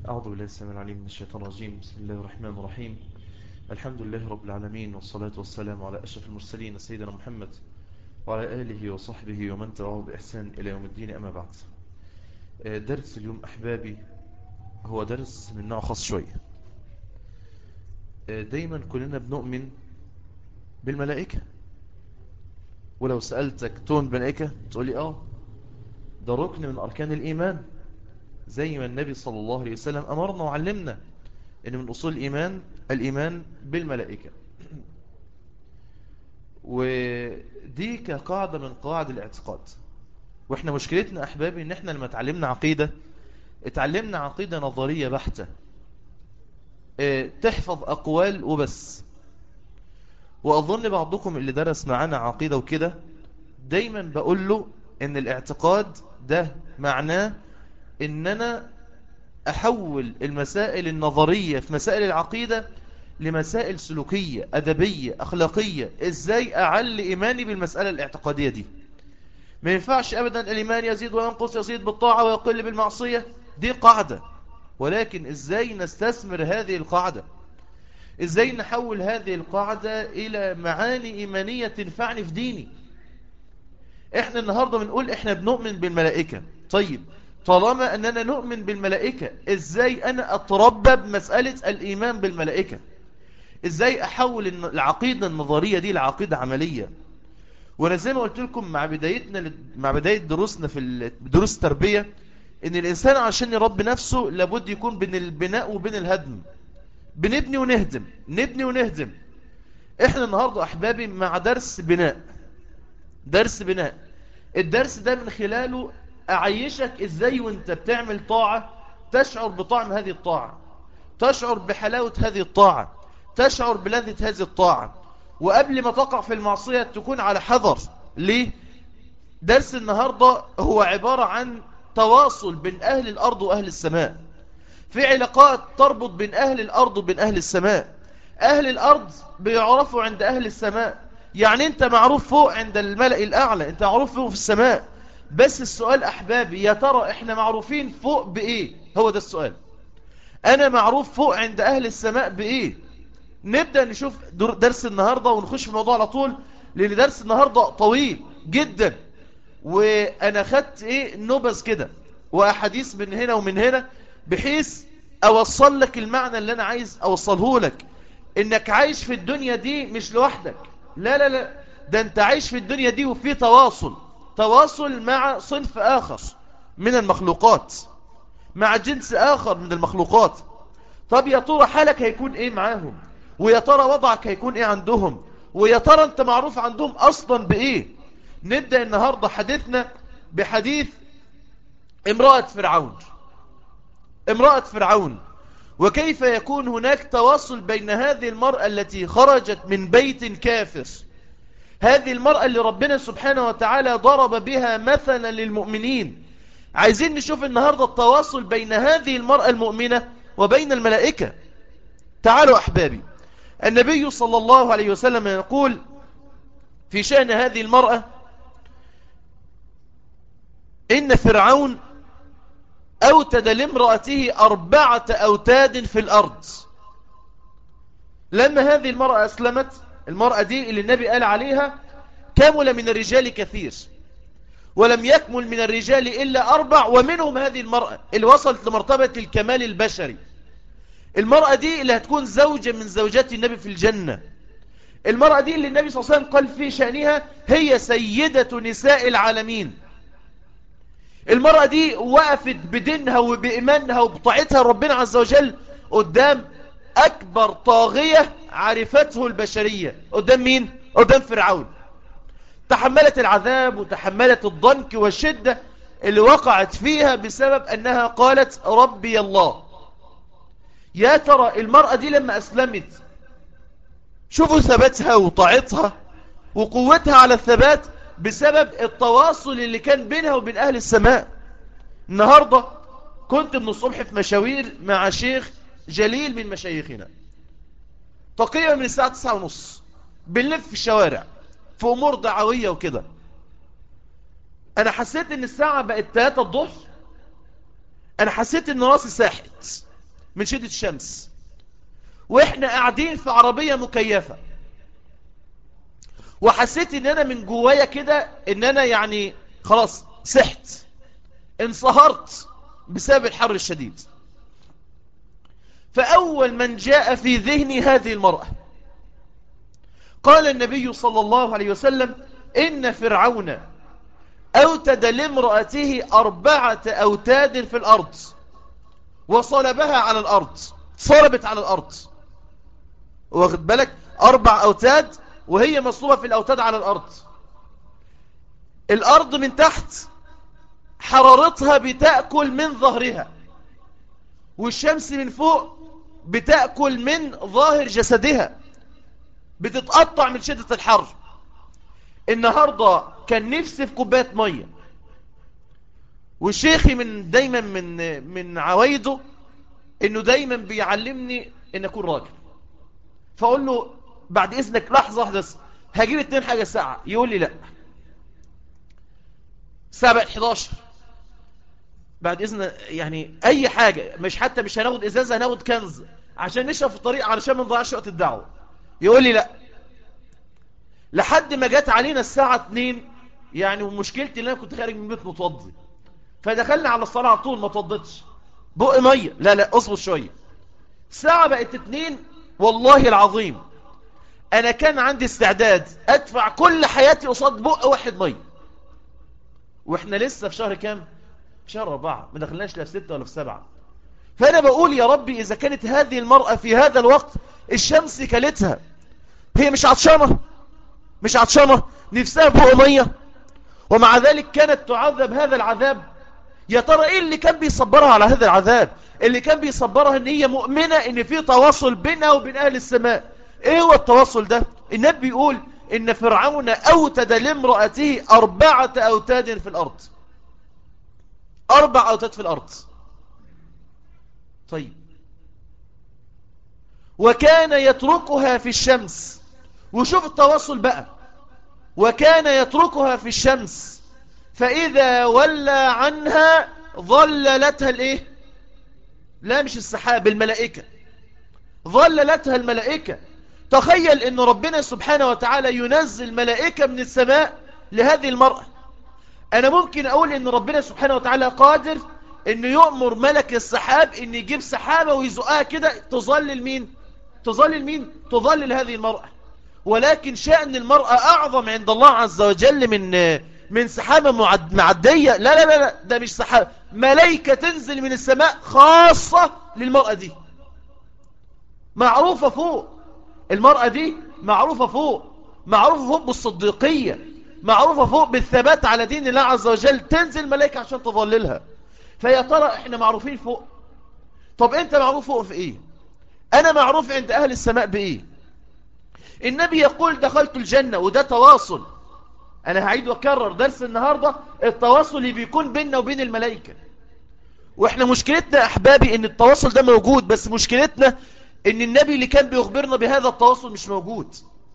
أعوذ بالله السلام العليم من الشيطان الرجيم بسم الله الرحمن الرحيم الحمد لله رب العالمين والصلاة والسلام على أشرف المرسلين سيدنا محمد وعلى آله وصحبه ومن تبعه بإحسان إلى يوم الدين أما بعد درس اليوم أحبابي هو درس من نوع خاص شوية دايما كلنا بنؤمن بالملائكة ولو سألتك تؤمن بالملائكة تقول لي آه ده ركن من أركان الإيمان زي ما النبي صلى الله عليه وسلم أمرنا وعلمنا إن من أصول الإيمان الإيمان بالملائكة ودي كقاعدة من قواعد الاعتقاد وإحنا مشكلتنا أحبابي إن إحنا لما اتعلمنا عقيدة اتعلمنا عقيدة نظرية بحتة اه تحفظ أقوال وبس وأظن بعضكم اللي درس معانا عقيدة وكده دايما بقول له إن الاعتقاد ده معناه إن أنا أحول المسائل النظرية في مسائل العقيدة لمسائل سلوكية أدبية أخلاقية إزاي أعلي إيماني بالمسألة الاعتقادية دي ما ينفعش أبدا الإيمان يزيد وينقص يزيد بالطاعة ويقل بالمعصية دي قاعدة ولكن إزاي نستثمر هذه القاعدة إزاي نحول هذه القاعدة إلى معاني إيمانية تنفعني في ديني إحنا النهاردة بنقول إحنا بنؤمن بالملائكة طيب طالما أننا نؤمن بالملائكة إزاي أنا أتربى بمسألة الإيمان بالملائكة إزاي أحول العقيدة النظرية دي لعقيدة عملية وأنا زي ما قلت لكم مع بدايتنا مع بداية دروسنا في دروس التربية إن الإنسان عشان يربي نفسه لابد يكون بين البناء وبين الهدم بنبني ونهدم نبني ونهدم إحنا النهاردة أحبابي مع درس بناء درس بناء الدرس ده من خلاله أعيشك إزاي وانت بتعمل طاعة تشعر بطعم هذه الطاعة تشعر بحلاوة هذه الطاعة تشعر بلذة هذه الطاعة وقبل ما تقع في المعصية تكون على حذر ليه؟ درس النهاردة هو عبارة عن تواصل بين أهل الأرض وأهل السماء في علاقات تربط بين أهل الأرض وبين أهل السماء أهل الأرض بيعرفوا عند أهل السماء يعني أنت معروف فوق عند الملأ الأعلى أنت معروف فوق في السماء بس السؤال أحبابي يا ترى إحنا معروفين فوق بإيه هو ده السؤال أنا معروف فوق عند أهل السماء بإيه نبدأ نشوف درس النهاردة ونخش في الموضوع على طول لأن درس النهاردة طويل جدا وأنا خدت إيه نبذ كده وأحاديث من هنا ومن هنا بحيث أوصل لك المعنى اللي أنا عايز أوصله لك إنك عايش في الدنيا دي مش لوحدك لا لا لا ده أنت عايش في الدنيا دي وفي تواصل تواصل مع صنف آخر من المخلوقات مع جنس آخر من المخلوقات طب يا ترى حالك هيكون ايه معاهم ويا ترى وضعك هيكون ايه عندهم ويا ترى انت معروف عندهم اصلا بايه نبدأ النهاردة حديثنا بحديث امرأة فرعون امرأة فرعون وكيف يكون هناك تواصل بين هذه المرأة التي خرجت من بيت كافر هذه المرأة اللي ربنا سبحانه وتعالى ضرب بها مثلا للمؤمنين عايزين نشوف النهاردة التواصل بين هذه المرأة المؤمنة وبين الملائكة تعالوا أحبابي النبي صلى الله عليه وسلم يقول في شأن هذه المرأة إن فرعون أوتد لامرأته أربعة أوتاد في الأرض لما هذه المرأة أسلمت المرأة دي اللي النبي قال عليها كامل من الرجال كثير ولم يكمل من الرجال إلا أربع ومنهم هذه المرأة اللي وصلت لمرتبة الكمال البشري المرأة دي اللي هتكون زوجة من زوجات النبي في الجنة المرأة دي اللي النبي صلى الله عليه وسلم قال في شأنها هي سيدة نساء العالمين المرأة دي وقفت بدينها وبإيمانها وبطاعتها ربنا عز وجل قدام أكبر طاغية عرفته البشرية قدام مين؟ قدام فرعون تحملت العذاب وتحملت الضنك والشدة اللي وقعت فيها بسبب أنها قالت ربي الله يا ترى المرأة دي لما أسلمت شوفوا ثباتها وطاعتها وقوتها على الثبات بسبب التواصل اللي كان بينها وبين أهل السماء النهاردة كنت من الصبح في مشاوير مع شيخ جليل من مشايخنا تقريبا من الساعة تسعة ونص بنلف في الشوارع في أمور دعوية وكده أنا حسيت إن الساعة بقت 3 الظهر أنا حسيت إن راسي ساحت من شدة الشمس واحنا قاعدين في عربية مكيفة وحسيت ان انا من جوايا كده ان انا يعني خلاص سحت انصهرت بسبب الحر الشديد فأول من جاء في ذهني هذه المرأة قال النبي صلى الله عليه وسلم إن فرعون أوتد لامرأته أربعة أوتاد في الأرض وصلبها على الأرض صلبت على الأرض واخد بالك أربع أوتاد وهي مصلوبة في الأوتاد على الأرض الأرض من تحت حرارتها بتأكل من ظهرها والشمس من فوق بتأكل من ظاهر جسدها بتتقطع من شدة الحر النهاردة كان نفسي في كوباية مية وشيخي من دايما من من عوايده انه دايما بيعلمني ان اكون راجل فاقول له بعد اذنك لحظة واحدة هجيب اتنين حاجة ساعة يقول لي لا الساعة بقت 11 بعد اذن يعني اي حاجة مش حتى مش هناخد ازازة هناخد كنز عشان نشرب في الطريق علشان ما نضيعش وقت الدعوة يقول لي لا لحد ما جت علينا الساعة 2 يعني ومشكلتي ان انا كنت خارج من البيت متوضي فدخلنا على الصلاة على طول ما توضيتش بق مية لا لا اصبر شوية الساعة بقت 2 والله العظيم انا كان عندي استعداد ادفع كل حياتي قصاد بق واحد مية واحنا لسه في شهر كام شهر أربعة ما دخلناش لا في ستة ولا في سبعة فأنا بقول يا ربي إذا كانت هذه المرأة في هذا الوقت الشمس كلتها هي مش عطشانة مش عطشانة نفسها فوق مية ومع ذلك كانت تعذب هذا العذاب يا ترى ايه اللي كان بيصبرها على هذا العذاب اللي كان بيصبرها ان هي مؤمنة ان في تواصل بينها وبين اهل السماء ايه هو التواصل ده النبي بيقول ان فرعون اوتد لامرأته اربعة اوتاد في الارض اربع اوتاد في الارض طيب وكان يتركها في الشمس وشوف التواصل بقى وكان يتركها في الشمس فإذا ولى عنها ظللتها الايه لا مش السحاب الملائكة ظللتها الملائكة تخيل ان ربنا سبحانه وتعالى ينزل ملائكة من السماء لهذه المرأة انا ممكن اقول ان ربنا سبحانه وتعالى قادر انه يؤمر ملك السحاب ان يجيب سحابة ويزقها كده تظلل مين تظلل مين تظلل هذه المرأة ولكن شأن المرأة اعظم عند الله عز وجل من من سحابة معدية لا لا لا, لا ده مش سحابة ملائكة تنزل من السماء خاصة للمرأة دي معروفة فوق المرأة دي معروفة فوق معروفة فوق بالصديقية معروفة فوق بالثبات على دين الله عز وجل تنزل ملائكة عشان تظللها فيا ترى احنا معروفين فوق طب انت معروف فوق في ايه انا معروف عند اهل السماء بايه النبي يقول دخلت الجنة وده تواصل انا هعيد واكرر درس النهاردة التواصل اللي بيكون بيننا وبين الملائكة واحنا مشكلتنا احبابي ان التواصل ده موجود بس مشكلتنا ان النبي اللي كان بيخبرنا بهذا التواصل مش موجود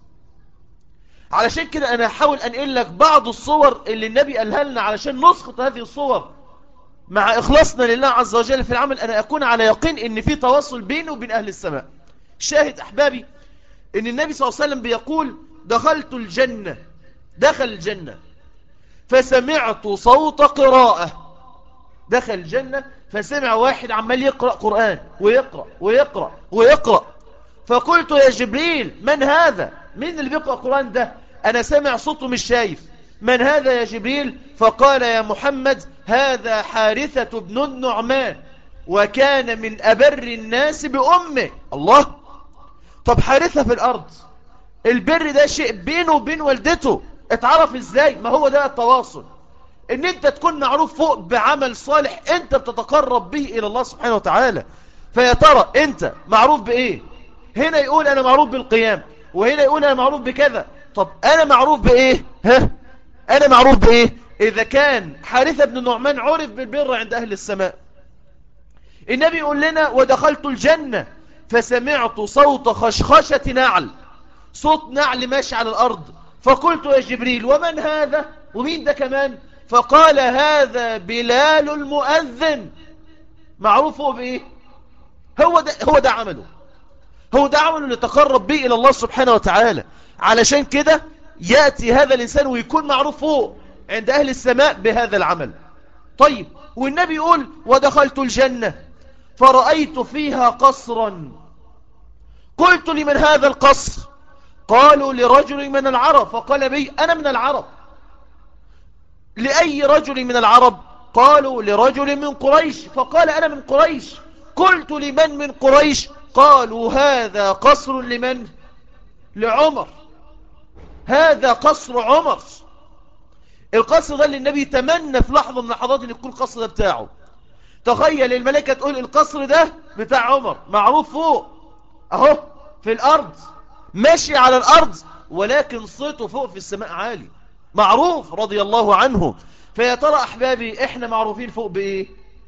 علشان كده انا هحاول انقل لك بعض الصور اللي النبي قالها لنا علشان نسخط هذه الصور مع اخلاصنا لله عز وجل في العمل انا اكون على يقين ان في تواصل بينه وبين اهل السماء شاهد احبابي ان النبي صلى الله عليه وسلم بيقول دخلت الجنة دخل الجنة فسمعت صوت قراءة دخل الجنة فسمع واحد عمال يقرأ قرآن ويقرأ ويقرأ ويقرأ فقلت يا جبريل من هذا مين اللي بيقرأ قرآن ده أنا سمع صوته مش شايف من هذا يا جبريل فقال يا محمد هذا حارثة بن النعمان وكان من أبر الناس بأمه الله طب حارثة في الأرض البر ده شيء بينه وبين والدته اتعرف ازاي ما هو ده التواصل ان انت تكون معروف فوق بعمل صالح انت بتتقرب به الى الله سبحانه وتعالى فيا ترى انت معروف بايه هنا يقول انا معروف بالقيام وهنا يقول انا معروف بكذا طب انا معروف بايه ها انا معروف بايه اذا كان حارثة بن نعمان عرف بالبر عند اهل السماء النبي يقول لنا ودخلت الجنة فسمعت صوت خشخشة نعل صوت نعل ماشي على الارض فقلت يا جبريل ومن هذا ومين ده كمان فقال هذا بلال المؤذن معروف هو بايه هو هو ده عمله هو ده عمله اللي تقرب به إلى الله سبحانه وتعالى علشان كده يأتي هذا الإنسان ويكون معروف فوق عند أهل السماء بهذا العمل طيب والنبي يقول ودخلت الجنة فرأيت فيها قصرا قلت لمن هذا القصر قالوا لرجل من العرب فقال بي أنا من العرب لأي رجل من العرب قالوا لرجل من قريش فقال أنا من قريش قلت لمن من قريش قالوا هذا قصر لمن لعمر هذا قصر عمر القصر ده اللي النبي تمنى في لحظة من لحظات ان يكون القصر ده بتاعه تخيل الملائكة تقول القصر ده بتاع عمر معروف فوق اهو في الارض ماشي على الارض ولكن صوته فوق في السماء عالي معروف رضي الله عنه فيا ترى احبابي احنا معروفين فوق بايه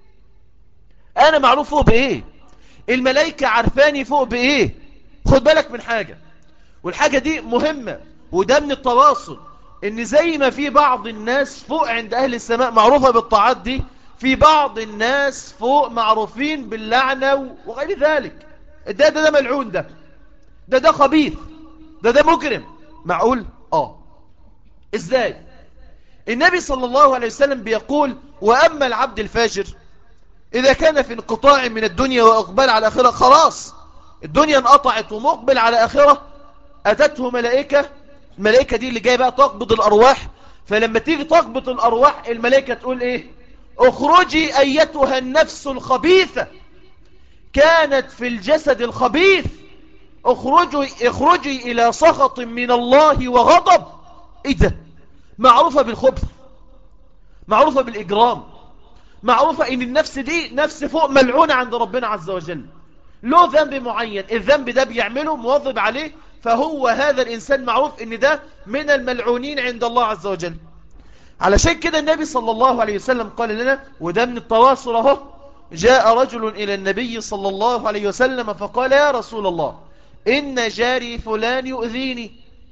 انا معروف فوق بايه الملائكة عارفاني فوق بايه خد بالك من حاجة والحاجة دي مهمة وده من التواصل ان زي ما في بعض الناس فوق عند اهل السماء معروفة بالطاعات دي في بعض الناس فوق معروفين باللعنة وغير ذلك ده ده ده ملعون ده ده ده خبيث ده ده مجرم معقول اه ازاي النبي صلى الله عليه وسلم بيقول واما العبد الفاجر اذا كان في انقطاع من الدنيا واقبال على اخره خلاص الدنيا انقطعت ومقبل على اخره اتته ملائكة الملائكة دي اللي جاية بقى تقبض الارواح فلما تيجي تقبض الارواح الملائكة تقول ايه اخرجي ايتها النفس الخبيثة كانت في الجسد الخبيث اخرجي, اخرجي الى سخط من الله وغضب ايه ده معروفة بالخبث معروفة بالاجرام معروفة ان النفس دي نفس فوق ملعونة عند ربنا عز وجل له ذنب معين الذنب ده بيعمله مواظب عليه فهو هذا الإنسان معروف ان ده من الملعونين عند الله عز وجل علشان كده النبي صلى الله عليه وسلم قال لنا وده من التواصل اهو جاء رجل إلى النبي صلى الله عليه وسلم فقال يا رسول الله إن جاري فلان يؤذيني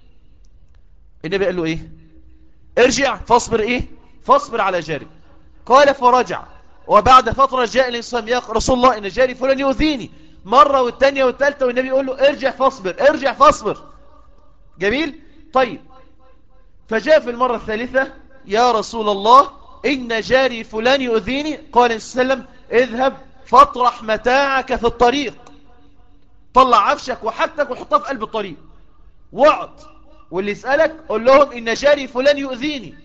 النبي قال له إيه ارجع فاصبر إيه فاصبر على جاري قال فرجع وبعد فترة جاء الإنسان يا رسول الله إن جاري فلان يؤذيني مرة والتانية والتالتة والنبي يقول له ارجع فاصبر ارجع فاصبر جميل طيب فجاء في المرة الثالثة يا رسول الله إن جاري فلان يؤذيني قال السلام اذهب فاطرح متاعك في الطريق طلع عفشك وحاجتك وحطها في قلب الطريق واقعد واللي يسألك قول لهم إن جاري فلان يؤذيني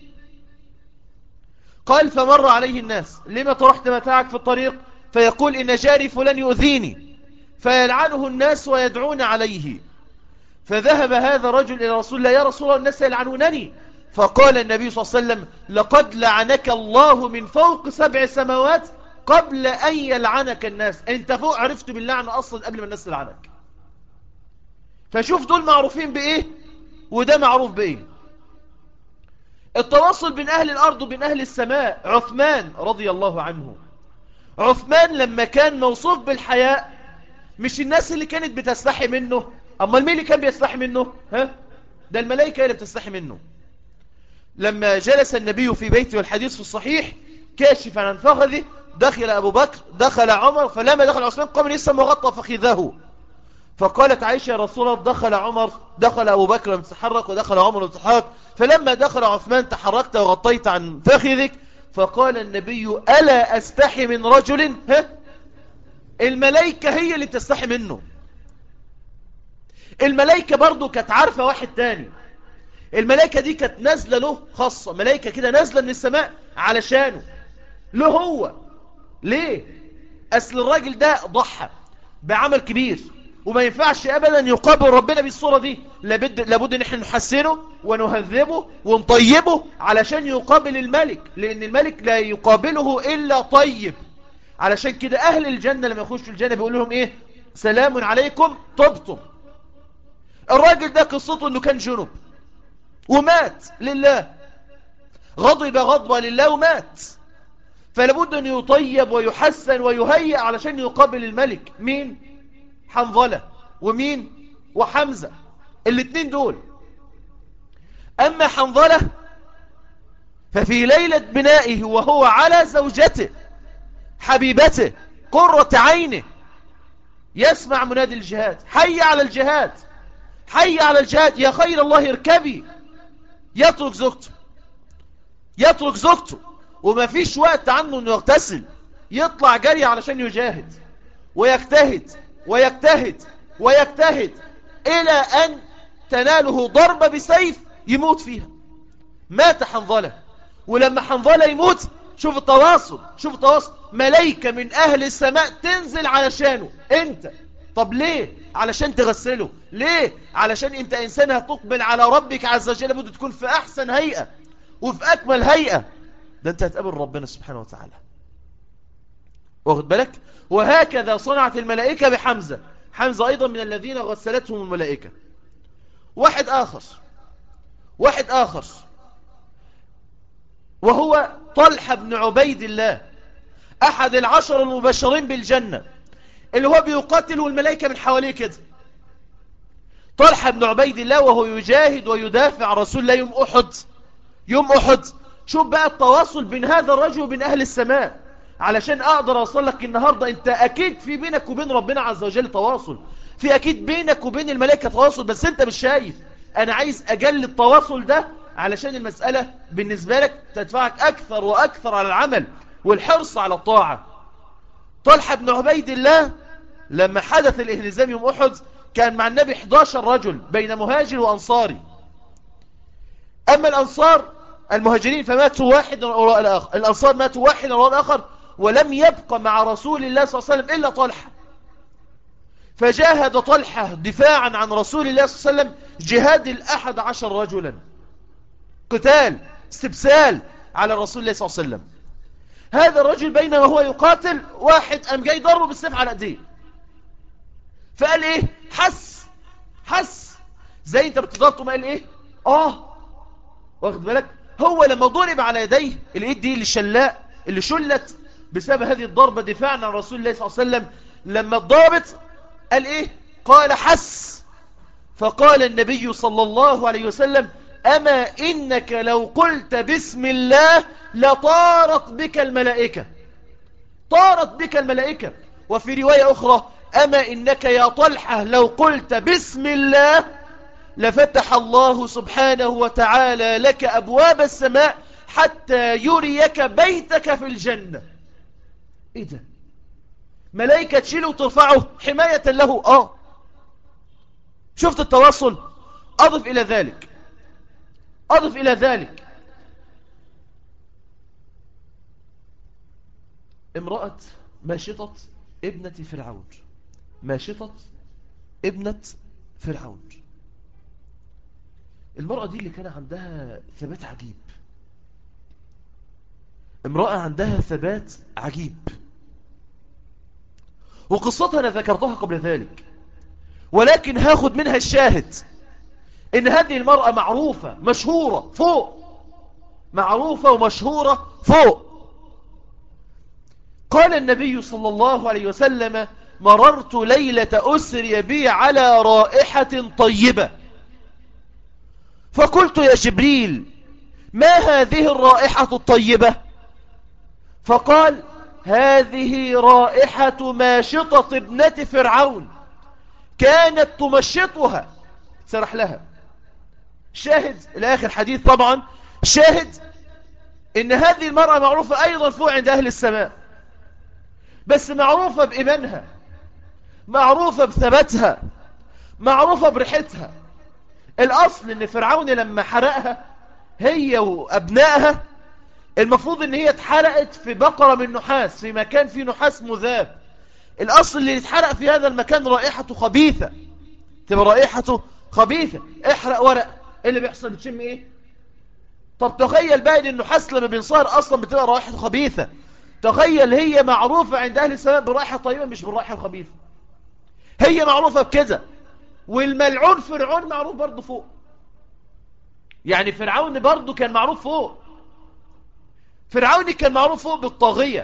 قال فمر عليه الناس لما طرحت متاعك في الطريق فيقول إن جاري فلان يؤذيني فيلعنه الناس ويدعون عليه فذهب هذا الرجل إلى رسول الله يا رسول الله الناس يلعنونني فقال النبي صلى الله عليه وسلم لقد لعنك الله من فوق سبع سماوات قبل أن يلعنك الناس أنت فوق عرفت باللعنة أصلا قبل ما الناس تلعنك فشوف دول معروفين بإيه وده معروف بإيه التواصل بين أهل الأرض وبين أهل السماء عثمان رضي الله عنه عثمان لما كان موصوف بالحياء مش الناس اللي كانت بتستحي منه أما مين اللي كان بيستحي منه ها؟ ده الملائكة اللي بتستحي منه لما جلس النبي في بيته والحديث في الصحيح كاشفا عن فخذه دخل أبو بكر دخل عمر فلما دخل عثمان قام لسه وغطى فخذه فقالت عائشة يا رسول الله دخل عمر دخل أبو بكر متحرك ودخل عمر متحرك فلما دخل عثمان تحركت وغطيت عن فخذك فقال النبي ألا أستحي من رجل ها الملائكة هي اللي بتستحي منه الملائكة برضو كانت عارفة واحد تاني الملائكة دي كانت نازلة له خاصة ملائكة كده نازلة من السماء علشانه له هو ليه أصل الراجل ده ضحى بعمل كبير وما ينفعش أبدا يقابل ربنا بالصورة دي لابد, لابد ان احنا نحسنه ونهذبه ونطيبه علشان يقابل الملك لأن الملك لا يقابله إلا طيب علشان كده أهل الجنة لما يخشوا الجنة بيقول لهم إيه سلام عليكم طبتم الراجل ده قصته أنه كان جنوب ومات لله غضب غضبة لله ومات فلابد أن يطيب ويحسن ويهيئ علشان يقابل الملك مين حنظلة ومين وحمزة الاثنين دول أما حنظلة ففي ليلة بنائه وهو على زوجته حبيبته قرة عينه يسمع منادي الجهاد حي على الجهاد حي على الجهاد يا خير الله اركبي يترك زوجته يترك زوجته وما فيش وقت عنه انه يغتسل يطلع جري علشان يجاهد ويجتهد ويجتهد ويجتهد إلى أن تناله ضربة بسيف يموت فيها مات حنظلة ولما حنظلة يموت شوف التواصل شوف التواصل ملايكة من أهل السماء تنزل علشانه أنت طب ليه علشان تغسله ليه علشان أنت إنسان هتقبل على ربك عز وجل بده تكون في أحسن هيئة وفي أكمل هيئة ده أنت هتقابل ربنا سبحانه وتعالى واخد بالك وهكذا صنعت الملائكة بحمزة حمزة أيضا من الذين غسلتهم الملائكة واحد آخر واحد آخر وهو طلحة بن عبيد الله أحد العشر المبشرين بالجنة اللي هو بيقاتل والملائكة من حواليه كده طلحة بن عبيد الله وهو يجاهد ويدافع عن رسول الله يوم أحد يوم أحد شوف بقى التواصل بين هذا الرجل وبين أهل السماء علشان أقدر أوصل لك النهاردة أنت أكيد في بينك وبين ربنا عز وجل تواصل في أكيد بينك وبين الملائكة تواصل بس أنت مش شايف أنا عايز أجل التواصل ده علشان المسألة بالنسبة لك تدفعك أكثر وأكثر على العمل والحرص على الطاعة طلحة بن عبيد الله لما حدث الإهلزام يوم أحد كان مع النبي 11 رجل بين مهاجر وأنصاري أما الأنصار المهاجرين فماتوا واحد وراء الآخر الأنصار ماتوا واحد وراء الآخر ولم يبقى مع رسول الله صلى الله عليه وسلم إلا طلحة فجاهد طلحة دفاعا عن رسول الله صلى الله عليه وسلم جهاد الأحد عشر رجلا قتال استبسال على رسول الله صلى الله عليه وسلم هذا الرجل بينما هو يقاتل واحد أم جاي ضربه بالسيف على ايديه فقال ايه حس حس زي انت بتضربه ما قال ايه اه واخد بالك هو لما ضرب على يديه الايد دي اللي شلاء اللي شلت بسبب هذه الضربة دفاعا عن رسول الله صلى الله عليه وسلم لما ضربت قال ايه قال حس فقال النبي صلى الله عليه وسلم أما إنك لو قلت بسم الله لطارت بك الملائكة طارت بك الملائكة وفي رواية أخرى أما إنك يا طلحة لو قلت بسم الله لفتح الله سبحانه وتعالى لك أبواب السماء حتى يريك بيتك في الجنة إيه ده ملائكة تشيله وترفعه حماية له آه شفت التواصل أضف إلى ذلك أضف إلى ذلك امرأة ماشطة ابنة فرعون ماشطة ابنة فرعون المرأة دي اللي كان عندها ثبات عجيب امرأة عندها ثبات عجيب وقصتها أنا ذكرتها قبل ذلك ولكن هاخد منها الشاهد ان هذه المرأة معروفة مشهورة فوق معروفة ومشهورة فوق قال النبي صلى الله عليه وسلم مررت ليلة أسري بي على رائحة طيبة فقلت يا جبريل ما هذه الرائحة الطيبة فقال هذه رائحة ماشطة ابنة فرعون كانت تمشطها سرح لها شاهد الآخر حديث طبعا شاهد ان هذه المرأة معروفة ايضا فوق عند اهل السماء بس معروفة بإيمانها معروفة بثباتها معروفة بريحتها الاصل ان فرعون لما حرقها هي وابنائها المفروض ان هي اتحرقت في بقرة من نحاس في مكان فيه نحاس مذاب الاصل اللي اتحرق في هذا المكان رائحته خبيثة تبقى رائحته خبيثة احرق ورق ايه اللي بيحصل بتشم ايه طب تخيل بقى ان النحاس لما بينصهر اصلا بتبقى رائحته خبيثة تخيل هي معروفة عند اهل السماء بالرائحة الطيبة مش بالرائحة الخبيثة هي معروفة بكده والملعون فرعون معروف برضه فوق يعني فرعون برضه كان معروف فوق فرعون كان معروف فوق بالطاغية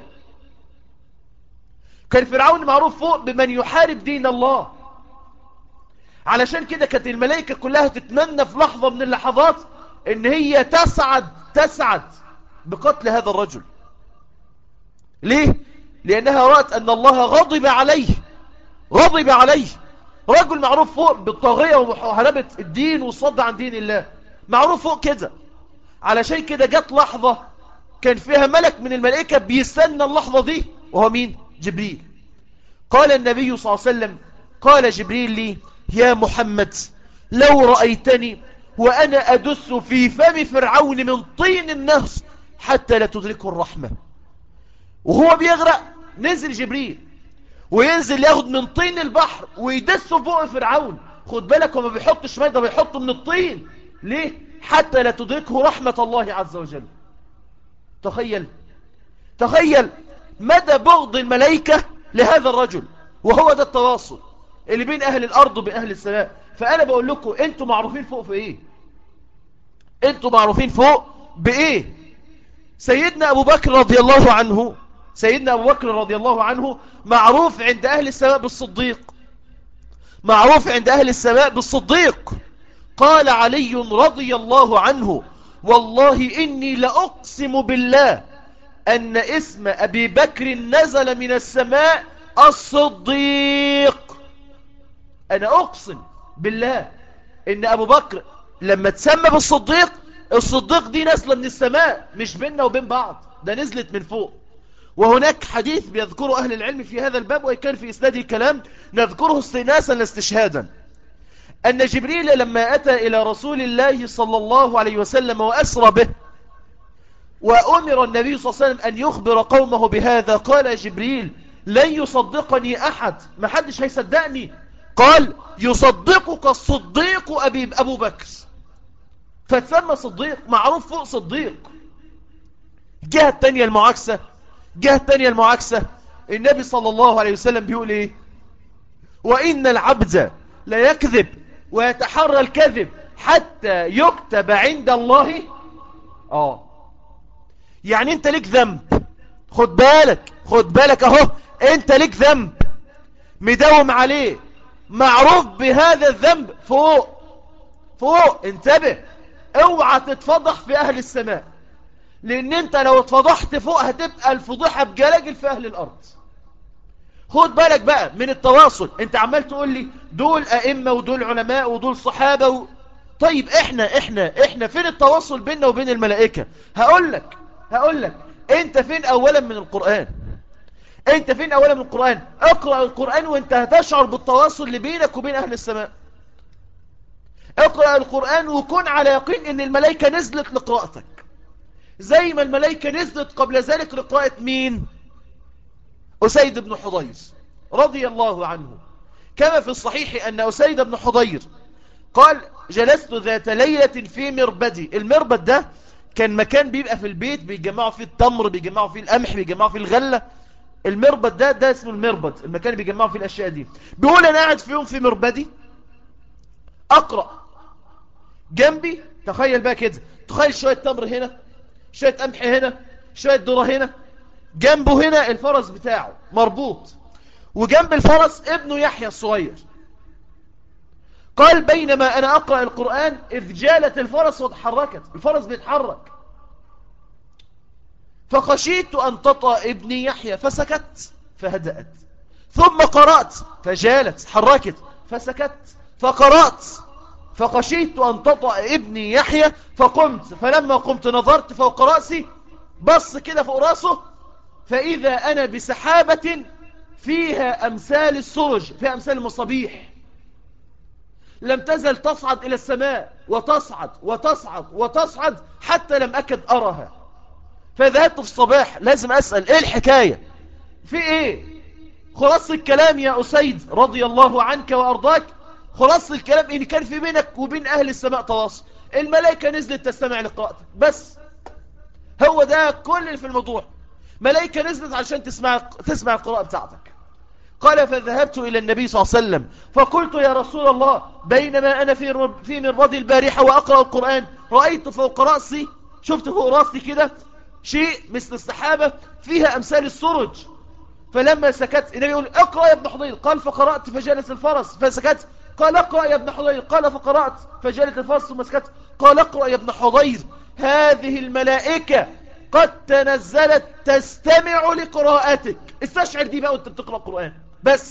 كان فرعون معروف فوق بمن يحارب دين الله علشان كده كانت الملائكة كلها تتمنى في لحظة من اللحظات ان هي تسعد تسعد بقتل هذا الرجل ليه؟ لأنها رأت أن الله غضب عليه غضب عليه رجل معروف فوق بالطاغية ومحاربة الدين والصد عن دين الله معروف فوق كده علشان كده جت لحظة كان فيها ملك من الملائكة بيستنى اللحظة دي وهو مين؟ جبريل قال النبي صلى الله عليه وسلم قال جبريل لي يا محمد لو رأيتني وأنا أدس في فم فرعون من طين النهر حتى لا تدركه الرحمة وهو بيغرق نزل جبريل وينزل ياخد من طين البحر ويدسه فوق فرعون خد بالك هو ما بيحطش ماء ده بيحطه من الطين ليه حتى لا تدركه رحمة الله عز وجل تخيل تخيل مدى بغض الملائكة لهذا الرجل وهو ده التواصل اللي بين أهل الأرض وبين أهل السماء فأنا بقول لكم أنتوا معروفين فوق في إيه أنتوا معروفين فوق بإيه سيدنا أبو بكر رضي الله عنه سيدنا أبو بكر رضي الله عنه معروف عند أهل السماء بالصديق معروف عند أهل السماء بالصديق قال علي رضي الله عنه والله إني لأقسم بالله أن اسم أبي بكر نزل من السماء الصديق أنا أقسم بالله إن أبو بكر لما تسمى بالصديق الصديق دي نزل من السماء مش بيننا وبين بعض ده نزلت من فوق وهناك حديث بيذكره أهل العلم في هذا الباب وإن كان في إسناد الكلام نذكره استئناسا لاستشهادا أن جبريل لما أتى إلى رسول الله صلى الله عليه وسلم وأسرى به وأمر النبي صلى الله عليه وسلم أن يخبر قومه بهذا قال جبريل لن يصدقني أحد ما حدش هيصدقني قال يصدقك الصديق أبي أبو بكر فتسمى صديق معروف فوق صديق جهة التانية المعاكسة جهة التانية المعاكسة النبي صلى الله عليه وسلم بيقول ايه وإن العبد لا يكذب ويتحرى الكذب حتى يكتب عند الله اه يعني انت ليك ذنب خد بالك خد بالك اهو انت ليك ذنب مداوم عليه معروف بهذا الذنب فوق فوق انتبه اوعى تتفضح في اهل السماء لان انت لو اتفضحت فوق هتبقى الفضيحة بجلاجل في اهل الارض خد بالك بقى من التواصل انت عمال تقول لي دول ائمة ودول علماء ودول صحابة و... طيب احنا احنا احنا فين التواصل بيننا وبين الملائكة هقول لك هقول لك انت فين اولا من القرآن انت فين اولا من القرآن اقرأ القرآن وانت هتشعر بالتواصل اللي بينك وبين اهل السماء اقرأ القرآن وكن على يقين ان الملائكة نزلت لقراءتك زي ما الملائكة نزلت قبل ذلك لقراءة مين أسيد بن حضير رضي الله عنه كما في الصحيح أن أسيد بن حضير قال جلست ذات ليلة في مربدي المربد ده كان مكان بيبقى في البيت بيجمعوا فيه التمر بيجمعوا فيه القمح بيجمعوا فيه الغلة المربد ده ده اسمه المربد المكان اللي بيجمعوا فيه الأشياء دي بيقول أنا قاعد في يوم في مربدي أقرأ جنبي تخيل بقى كده تخيل شوية تمر هنا شوية قمح هنا شوية ذرة هنا جنبه هنا الفرس بتاعه مربوط وجنب الفرس ابنه يحيى الصغير قال بينما أنا أقرأ القرآن إذ جالت الفرس وتحركت الفرس بيتحرك فخشيت أن تطأ ابني يحيى فسكت فهدأت ثم قرأت فجالت حركت فسكت فقرأت فخشيت أن تطأ ابني يحيى فقمت فلما قمت نظرت فوق رأسي بص كده فوق رأسه فإذا أنا بسحابة فيها أمثال السرج فيها أمثال المصابيح لم تزل تصعد إلى السماء وتصعد وتصعد وتصعد حتى لم أكد أرها فذهبت في الصباح لازم أسأل إيه الحكاية في إيه خلاص الكلام يا أسيد رضي الله عنك وأرضاك خلاص الكلام إن كان في بينك وبين أهل السماء تواصل الملائكة نزلت تستمع لقراءتك بس هو ده كل اللي في الموضوع ملائكة نزلت عشان تسمع تسمع القراءة بتاعتك قال فذهبت إلى النبي صلى الله عليه وسلم فقلت يا رسول الله بينما أنا في في مربض البارحة وأقرأ القرآن رأيت فوق رأسي شفت فوق رأسي كده شيء مثل السحابة فيها أمثال السرج فلما سكت النبي يقول اقرأ يا ابن حضير قال فقرأت فجلس الفرس فسكت قال اقرأ يا ابن حضير قال فقرأت فجلس الفرس ثم سكت قال اقرأ يا ابن حضير هذه الملائكة قد تنزلت تستمع لقراءتك استشعر دي بقى وانت بتقرأ القرآن بس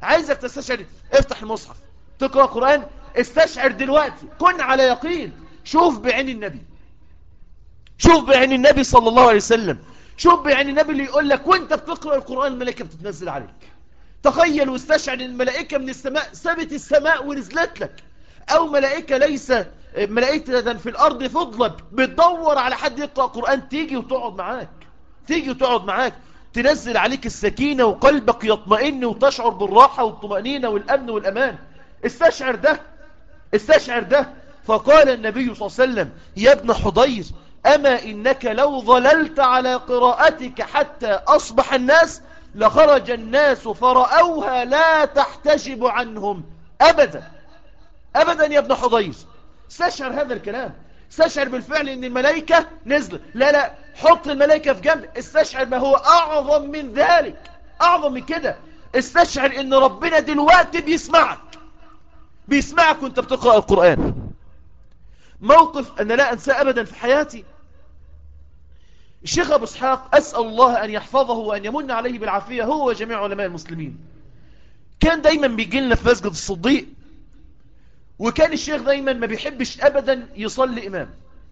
عايزك تستشعر افتح المصحف تقرأ قرآن استشعر دلوقتي كن على يقين شوف بعين النبي شوف بعين النبي صلى الله عليه وسلم شوف بعين النبي اللي يقول لك وانت بتقرأ القرآن الملائكة بتتنزل عليك تخيل واستشعر ان الملائكة من السماء سابت السماء ونزلت لك او ملائكة ليس ملائكة في الارض فضلت بتدور على حد يقرأ قرآن تيجي وتقعد معاك تيجي وتقعد معاك تنزل عليك السكينة وقلبك يطمئن وتشعر بالراحة والطمأنينة والأمن والأمان استشعر ده استشعر ده فقال النبي صلى الله عليه وسلم يا ابن حضير أما إنك لو ظللت على قراءتك حتى أصبح الناس لخرج الناس فرأوها لا تحتجب عنهم أبدا أبدا يا ابن حضير استشعر هذا الكلام استشعر بالفعل ان الملائكة نزلت لا لا حط الملائكة في جنب استشعر ما هو اعظم من ذلك اعظم من كده استشعر ان ربنا دلوقتي بيسمعك بيسمعك وانت بتقرأ القرآن موقف انا لا انساه ابدا في حياتي الشيخ ابو اسحاق اسأل الله ان يحفظه وان يمن عليه بالعافية هو وجميع علماء المسلمين كان دايما بيجي لنا في مسجد الصديق وكان الشيخ دايما ما بيحبش ابدا يصلي امام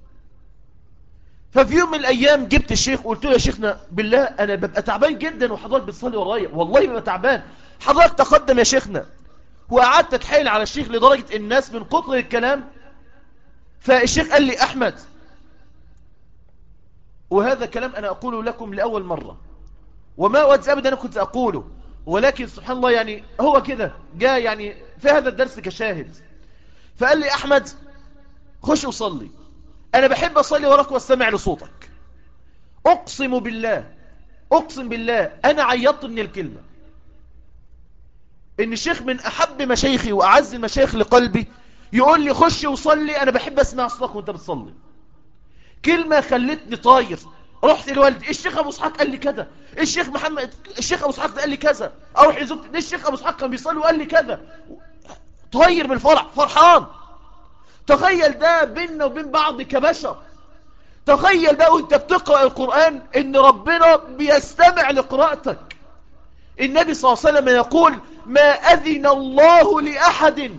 ففي يوم من الايام جبت الشيخ وقلت له يا شيخنا بالله انا ببقى تعبان جدا وحضرتك بتصلي ورايا والله ببقى تعبان حضرتك تقدم يا شيخنا وقعدت اتحايل على الشيخ لدرجة الناس من كتر الكلام فالشيخ قال لي احمد وهذا كلام انا اقوله لكم لاول مرة وما ودز ابدا انا كنت اقوله ولكن سبحان الله يعني هو كده جاء يعني في هذا الدرس كشاهد فقال لي أحمد خش وصلي أنا بحب أصلي وراك واستمع لصوتك أقسم بالله أقسم بالله أنا عيطت من الكلمة إن الشيخ من أحب مشايخي وأعز المشايخ لقلبي يقول لي خش وصلي أنا بحب أسمع صوتك وأنت بتصلي كلمة خلتني طاير رحت لوالدي الشيخ ابو اسحاق قال لي كذا الشيخ محمد الشيخ ابو اسحاق قال لي كذا اروح لزوجتي الشيخ ابو اسحاق كان بيصلي وقال لي كذا طاير بالفرح فرحان تخيل ده بيننا وبين بعض كبشر تخيل بقى وانت بتقرأ القرآن ان ربنا بيستمع لقراءتك النبي صلى الله عليه وسلم يقول ما أذن الله لأحد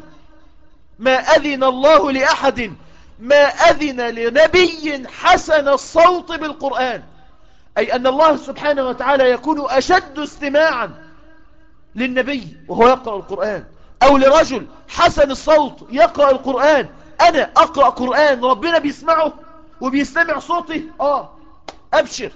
ما أذن الله لأحد ما أذن لنبي حسن الصوت بالقرآن أي أن الله سبحانه وتعالى يكون أشد استماعا للنبي وهو يقرأ القرآن أو لرجل حسن الصوت يقرأ القرآن أنا أقرأ قرآن ربنا بيسمعه وبيستمع صوتي آه أبشر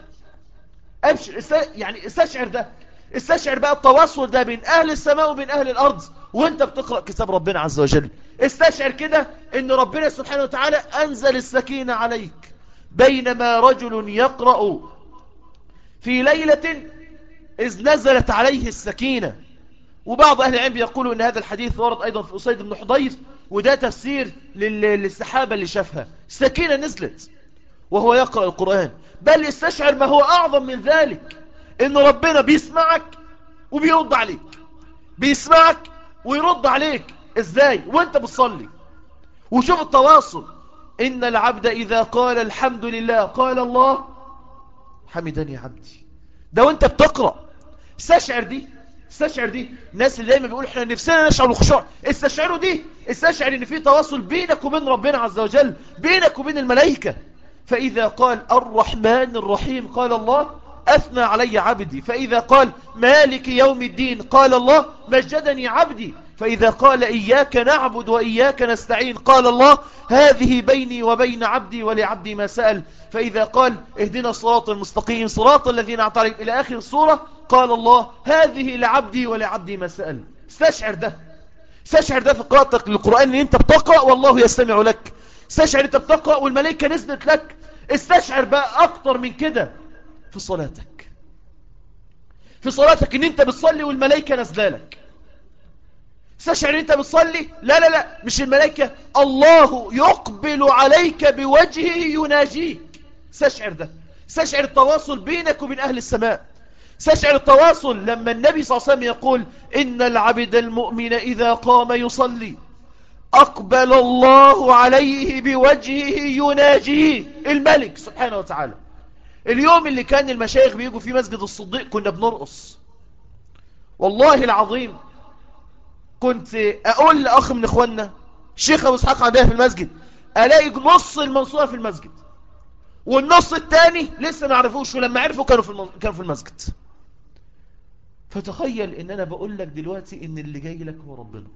أبشر است... يعني استشعر ده استشعر بقى التواصل ده بين أهل السماء وبين أهل الأرض وانت بتقرأ كتاب ربنا عز وجل استشعر كده ان ربنا سبحانه وتعالى أنزل السكينة عليك بينما رجل يقرأ في ليلة إذ نزلت عليه السكينة وبعض أهل العلم يقولوا أن هذا الحديث ورد أيضا في أسيد بن حضير وده تفسير للسحابة اللي شافها السكينة نزلت وهو يقرأ القرآن بل يستشعر ما هو أعظم من ذلك أن ربنا بيسمعك وبيرد عليك بيسمعك ويرد عليك إزاي وانت بتصلي وشوف التواصل إن العبد إذا قال الحمد لله قال الله حمدني عبدي ده وانت بتقرأ استشعر دي استشعر دي الناس اللي دايما بيقولوا احنا نفسنا نشعر بالخشوع استشعروا دي استشعر ان في تواصل بينك وبين ربنا عز وجل بينك وبين الملائكة فإذا قال الرحمن الرحيم قال الله أثنى علي عبدي فإذا قال مالك يوم الدين قال الله مجدني عبدي فإذا قال إياك نعبد وإياك نستعين قال الله هذه بيني وبين عبدي ولعبدي ما سأل فإذا قال اهدنا الصراط المستقيم صراط الذين اعترف إلى آخر السورة قال الله هذه لعبدي ولعبدي ما سأل استشعر ده استشعر ده في قراءتك للقرآن اللي انت بتقرأ والله يستمع لك استشعر انت بتقرأ والملائكة نزلت لك استشعر بقى أكتر من كده في صلاتك في صلاتك ان انت بتصلي والملائكة نزلالك استشعر ان انت بتصلي لا لا لا مش الملائكة الله يقبل عليك بوجهه يناجيك استشعر ده استشعر التواصل بينك وبين أهل السماء استشعر التواصل لما النبي صلى الله عليه وسلم يقول إن العبد المؤمن إذا قام يصلي أقبل الله عليه بوجهه يناجيه الملك سبحانه وتعالى اليوم اللي كان المشايخ بيجوا في مسجد الصديق كنا بنرقص والله العظيم كنت اقول لاخ من اخواننا الشيخ ابو اسحاق عندنا في المسجد الاقي نص المنصورة في المسجد والنص الثاني لسه ما عرفوش ولما عرفوا كانوا في المن... كانوا في المسجد فتخيل ان انا بقول لك دلوقتي ان اللي جاي لك هو ربنا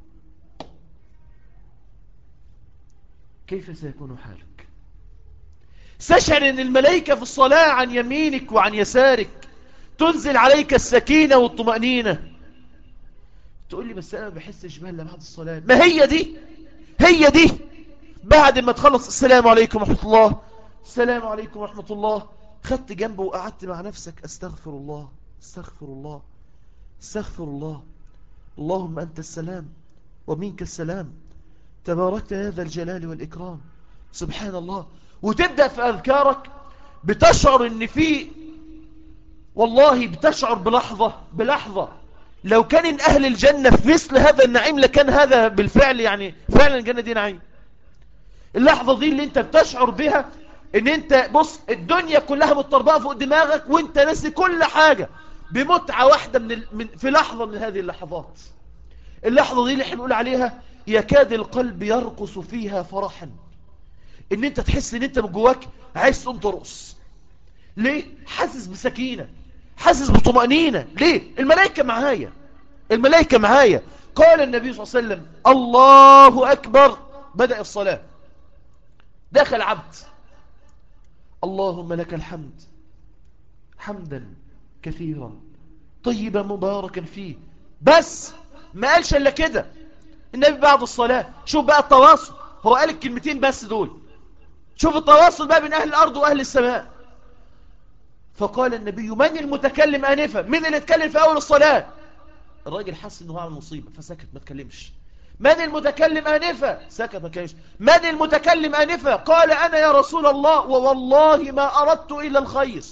كيف سيكون حالك استشعر ان الملائكة في الصلاة عن يمينك وعن يسارك تنزل عليك السكينة والطمأنينة تقول لي بس انا ما بحسش بها الا بعد الصلاة ما هي دي هي دي بعد ما تخلص السلام عليكم ورحمة الله السلام عليكم ورحمة الله خدت جنبه وقعدت مع نفسك استغفر الله استغفر الله استغفر الله اللهم أنت السلام ومنك السلام تباركت هذا الجلال والإكرام سبحان الله وتبدأ في أذكارك بتشعر ان في والله بتشعر بلحظة بلحظة لو كان من أهل الجنة في مثل هذا النعيم لكان هذا بالفعل يعني فعلا الجنة دي نعيم اللحظة دي اللي انت بتشعر بها ان انت بص الدنيا كلها متطربقة فوق دماغك وانت ناسي كل حاجة بمتعة واحدة من, ال... من في لحظة من هذه اللحظات اللحظة دي اللي احنا بنقول عليها يكاد القلب يرقص فيها فرحا ان انت تحس ان انت من جواك عايز تقوم ترقص ليه حاسس بسكينة حاسس بطمأنينة ليه الملائكة معايا الملائكة معايا قال النبي صلى الله عليه وسلم الله أكبر بدأ الصلاة دخل عبد اللهم لك الحمد حمدا كثيرا طيبا مباركا فيه بس ما قالش الا كده النبي بعد الصلاة شوف بقى التواصل هو قال الكلمتين بس دول شوف التواصل بقى بين أهل الأرض وأهل السماء فقال النبي من المتكلم آنفا من اللي اتكلم في أول الصلاة الراجل حس انه عمل مصيبة فسكت ما تكلمش من المتكلم آنفا سكت ما تكلمش من المتكلم آنفا قال أنا يا رسول الله ووالله ما أردت إلا الخير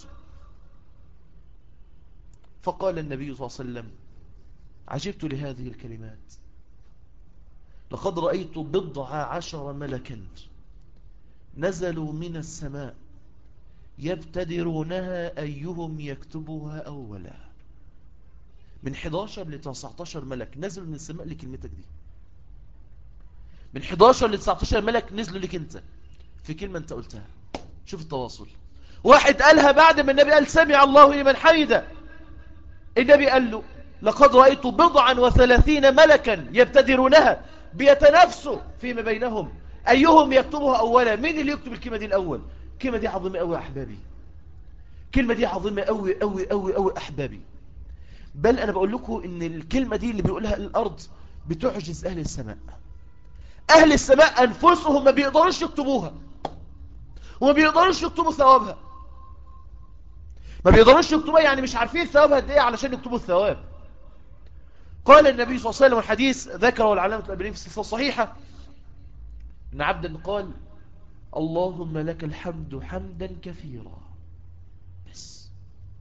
فقال النبي صلى الله عليه وسلم عجبت لهذه الكلمات لقد رأيت بضع عشر ملكا نزلوا من السماء يبتدرونها أيهم يكتبها أولا من 11 ل 19 ملك نزلوا من السماء لكلمتك دي من 11 ل 19 ملك نزلوا لك انت في كلمة انت قلتها شوف التواصل واحد قالها بعد ما النبي قال سمع الله لمن حمده النبي قال له لقد رأيت بضعا وثلاثين ملكا يبتدرونها بيتنافسوا فيما بينهم أيهم يكتبها أولا مين اللي يكتب الكلمة دي الأول الكلمة دي عظيمة أوي أحبابي الكلمة دي عظيمة أوي أوي أوي أوي أحبابي بل أنا بقول لكم إن الكلمة دي اللي بيقولها الأرض بتعجز أهل السماء أهل السماء أنفسهم ما بيقدروش يكتبوها وما بيقدروش يكتبوا ثوابها ما بيقدروش يكتبوها يعني مش عارفين ثوابها قد ايه علشان يكتبوا الثواب قال النبي صلى الله عليه وسلم الحديث ذكره العلامة الأبنين في السلسلة الصحيحة ان عبدا قال اللهم لك الحمد حمدا كثيرا بس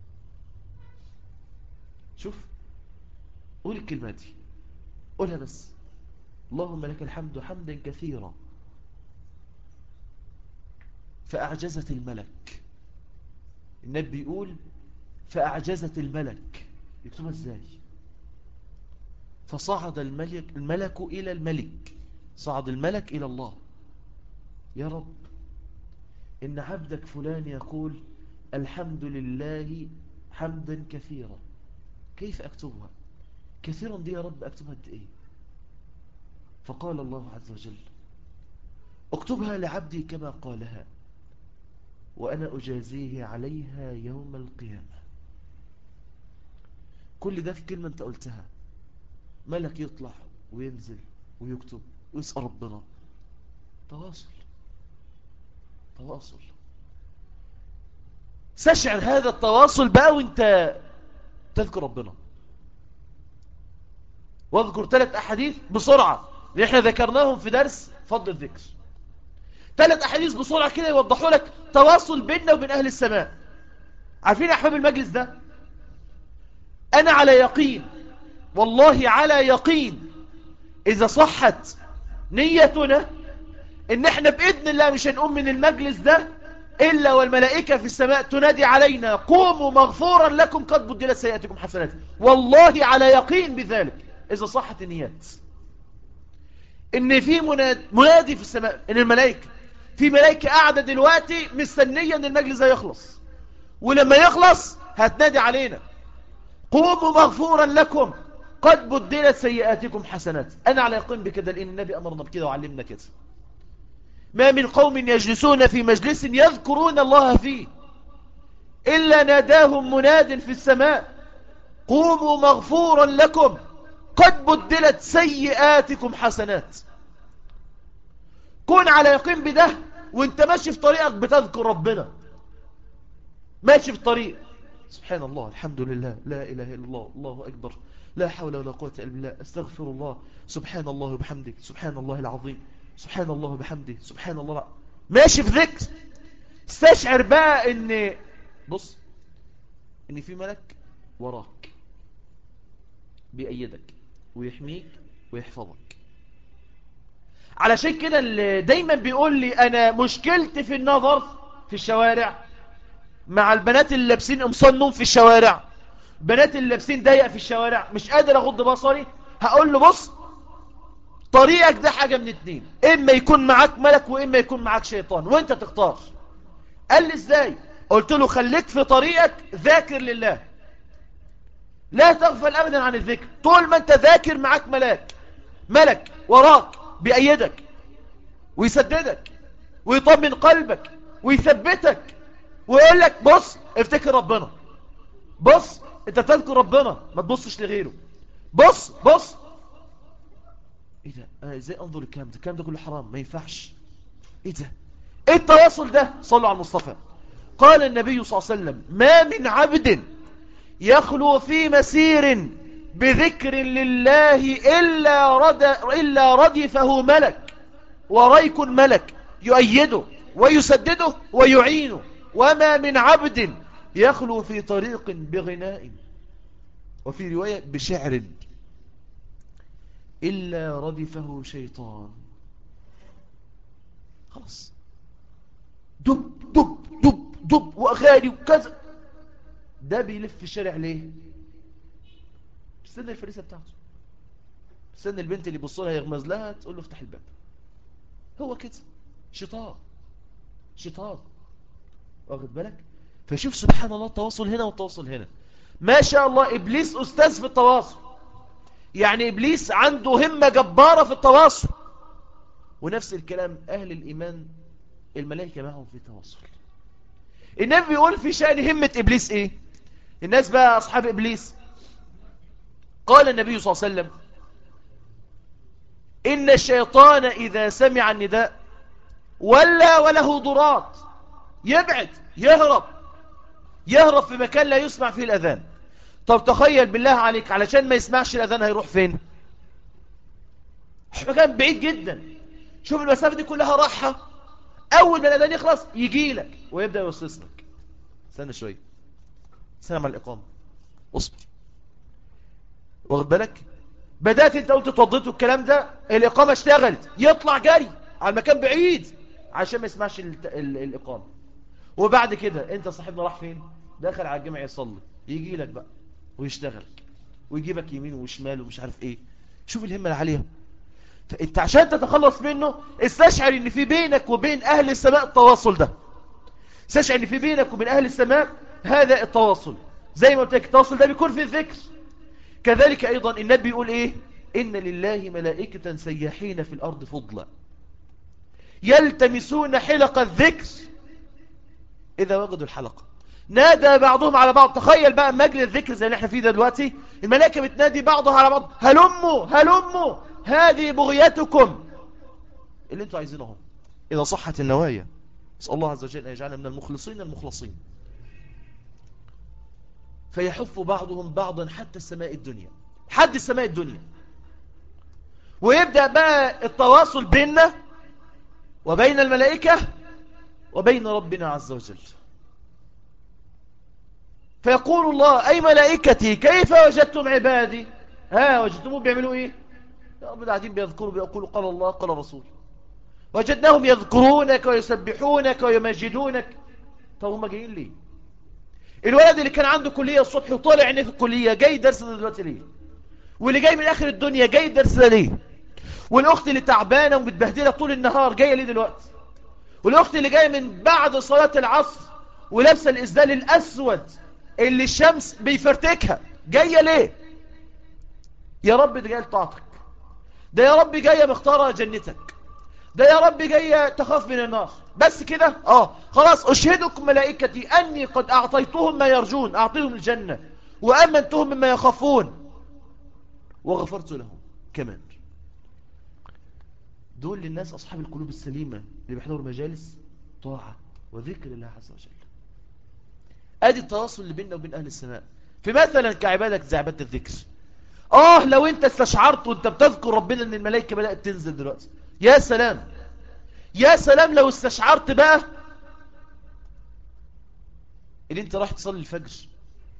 شوف قول الكلمة دي قولها بس اللهم لك الحمد حمدا كثيرا فأعجزت الملك النبي يقول فأعجزت الملك يكتبها ازاي فصعد الملك, الملك إلى الملك صعد الملك إلى الله يا رب إن عبدك فلان يقول الحمد لله حمدا كثيرا كيف أكتبها كثيرا دي يا رب أكتبها قد إيه فقال الله عز وجل اكتبها لعبدي كما قالها وأنا أجازيه عليها يوم القيامة كل ده في كلمة أنت قلتها ملك يطلع وينزل ويكتب ويسأل ربنا تواصل تواصل استشعر هذا التواصل بقى وانت تذكر ربنا واذكر ثلاث أحاديث بسرعة اللي احنا ذكرناهم في درس فضل الذكر ثلاث أحاديث بسرعة كده يوضحوا لك تواصل بيننا وبين أهل السماء عارفين يا أحباب المجلس ده أنا على يقين والله على يقين إذا صحت نيتنا إن احنا بإذن الله مش هنقوم من المجلس ده إلا والملائكة في السماء تنادي علينا قوموا مغفورا لكم قد بدلت سيئاتكم حسنات والله على يقين بذلك إذا صحت النيات ان في منادي, منادي في السماء ان الملائكة في ملائكة قاعدة دلوقتي مستنية ان المجلس ده يخلص ولما يخلص هتنادي علينا قوموا مغفورا لكم قد بدلت سيئاتكم حسنات أنا على يقين بكده لأن النبي أمرنا بكده وعلمنا كده ما من قوم يجلسون في مجلس يذكرون الله فيه إلا ناداهم مناد في السماء قوموا مغفورا لكم قد بدلت سيئاتكم حسنات كون على يقين بده وانت ماشي في طريقك بتذكر ربنا ماشي في طريق سبحان الله الحمد لله لا إله إلا الله الله أكبر لا حول ولا قوة إلا بالله استغفر الله سبحان الله وبحمده سبحان الله العظيم سبحان الله وبحمده سبحان الله ماشي في ذكر استشعر بقى ان بص ان في ملك وراك بيأيدك ويحميك ويحفظك علشان كده اللي دايما بيقول لي انا مشكلتي في النظر في الشوارع مع البنات اللي لابسين قمصان نوم في الشوارع بنات اللي لابسين ضيق في الشوارع مش قادر اغض بصري هقول له بص طريقك ده حاجة من اتنين اما يكون معاك ملك واما يكون معاك شيطان وانت تختار قال لي ازاي قلت له خليك في طريقك ذاكر لله لا تغفل ابدا عن الذكر طول ما انت ذاكر معاك ملاك ملك وراك بيأيدك ويسددك ويطمن قلبك ويثبتك ويقول لك بص افتكر ربنا بص انت تذكر ربنا ما تبصش لغيره بص بص ايه ده انا ازاي انظر الكلام ده الكلام ده كله حرام ما ينفعش ايه ده ايه التواصل ده صلوا على المصطفى قال النبي صلى الله عليه وسلم ما من عبد يخلو في مسير بذكر لله إلا, رد إلا ردفه ملك وريك ملك يؤيده ويسدده ويعينه وما من عبد يخلو في طريق بغناء وفي رواية بشعر إلا ردفه شيطان خلاص دب دب دب دب وأغاني وكذا ده بيلف في الشارع ليه استنى الفريسة بتاعته استنى البنت اللي بص لها يغمز لها تقول له افتح الباب هو كده شيطان شيطان واخد بالك فشوف سبحان الله التواصل هنا والتواصل هنا ما شاء الله إبليس أستاذ في التواصل يعني إبليس عنده همة جبارة في التواصل ونفس الكلام أهل الإيمان الملائكة معهم في التواصل النبي بيقول في شأن همة إبليس إيه الناس بقى أصحاب إبليس قال النبي صلى الله عليه وسلم إن الشيطان إذا سمع النداء ولا وله ضرات يبعد يهرب يهرب في مكان لا يسمع فيه الأذان طب تخيل بالله عليك علشان ما يسمعش الأذان هيروح فين مكان بعيد جدا شوف المسافة دي كلها راحة أول ما الأذان يخلص يجي لك ويبدأ يوصص لك استنى شوية سامع الإقامة اصبر واخد بالك بدأت انت قلت توضيت الكلام ده الإقامة اشتغلت يطلع جري على المكان بعيد عشان ما يسمعش الإقامة وبعد كده انت صاحبنا راح فين دخل على الجامع يصلي يجي لك بقى ويشتغل ويجيبك يمين وشمال ومش عارف ايه شوف الهمة العالية فانت عشان تتخلص منه استشعر ان في بينك وبين اهل السماء التواصل ده استشعر ان في بينك وبين اهل السماء هذا التواصل زي ما قلت لك التواصل ده بيكون في الذكر كذلك ايضا النبي بيقول ايه ان لله ملائكة سياحين في الارض فضلا يلتمسون حلق الذكر إذا وجدوا الحلقة نادى بعضهم على بعض تخيل بقى مجلس الذكر زي اللي احنا فيه ده دلوقتي الملائكة بتنادي بعضها على بعض هلموا هلموا هذه بغيتكم اللي انتوا عايزينهم إذا صحت النوايا نسأل الله عز وجل أن يجعلنا من المخلصين المخلصين فيحف بعضهم بعضا حتى السماء الدنيا حد السماء الدنيا ويبدأ بقى التواصل بيننا وبين الملائكة وبين ربنا عز وجل فيقول الله أي ملائكتي كيف وجدتم عبادي ها وجدتمهم بيعملوا إيه يا رب قاعدين بيذكروا بيقولوا قال الله قال رسول وجدناهم يذكرونك ويسبحونك ويمجدونك طب هم جايين ليه الولد اللي كان عنده كلية الصبح وطالع عينيه في الكلية جاي درس ده دلوقتي ليه واللي جاي من آخر الدنيا جاي درس ده ليه والأخت اللي تعبانة ومتبهدلة طول النهار جاية ليه دلوقتي والأخت اللي جاية من بعد صلاة العصر ولابسة الإسدال الأسود اللي الشمس بيفرتكها جاية ليه يا رب ده جاية لطاعتك ده يا رب جاية مختارة جنتك ده يا رب جاية تخاف من النار بس كده اه خلاص أشهدكم ملائكتي أني قد أعطيتهم ما يرجون أعطيهم الجنة وأمنتهم مما يخافون وغفرت لهم كمان دول للناس أصحاب القلوب السليمة اللي بيحضروا مجالس طاعة وذكر الله عز وجل ادي التواصل اللي بيننا وبين اهل السماء في مثلا كعبادك زي عباده الذكر اه لو انت استشعرت وانت بتذكر ربنا ان الملائكه بدات تنزل دلوقتي يا سلام يا سلام لو استشعرت بقى ان انت راح تصلي الفجر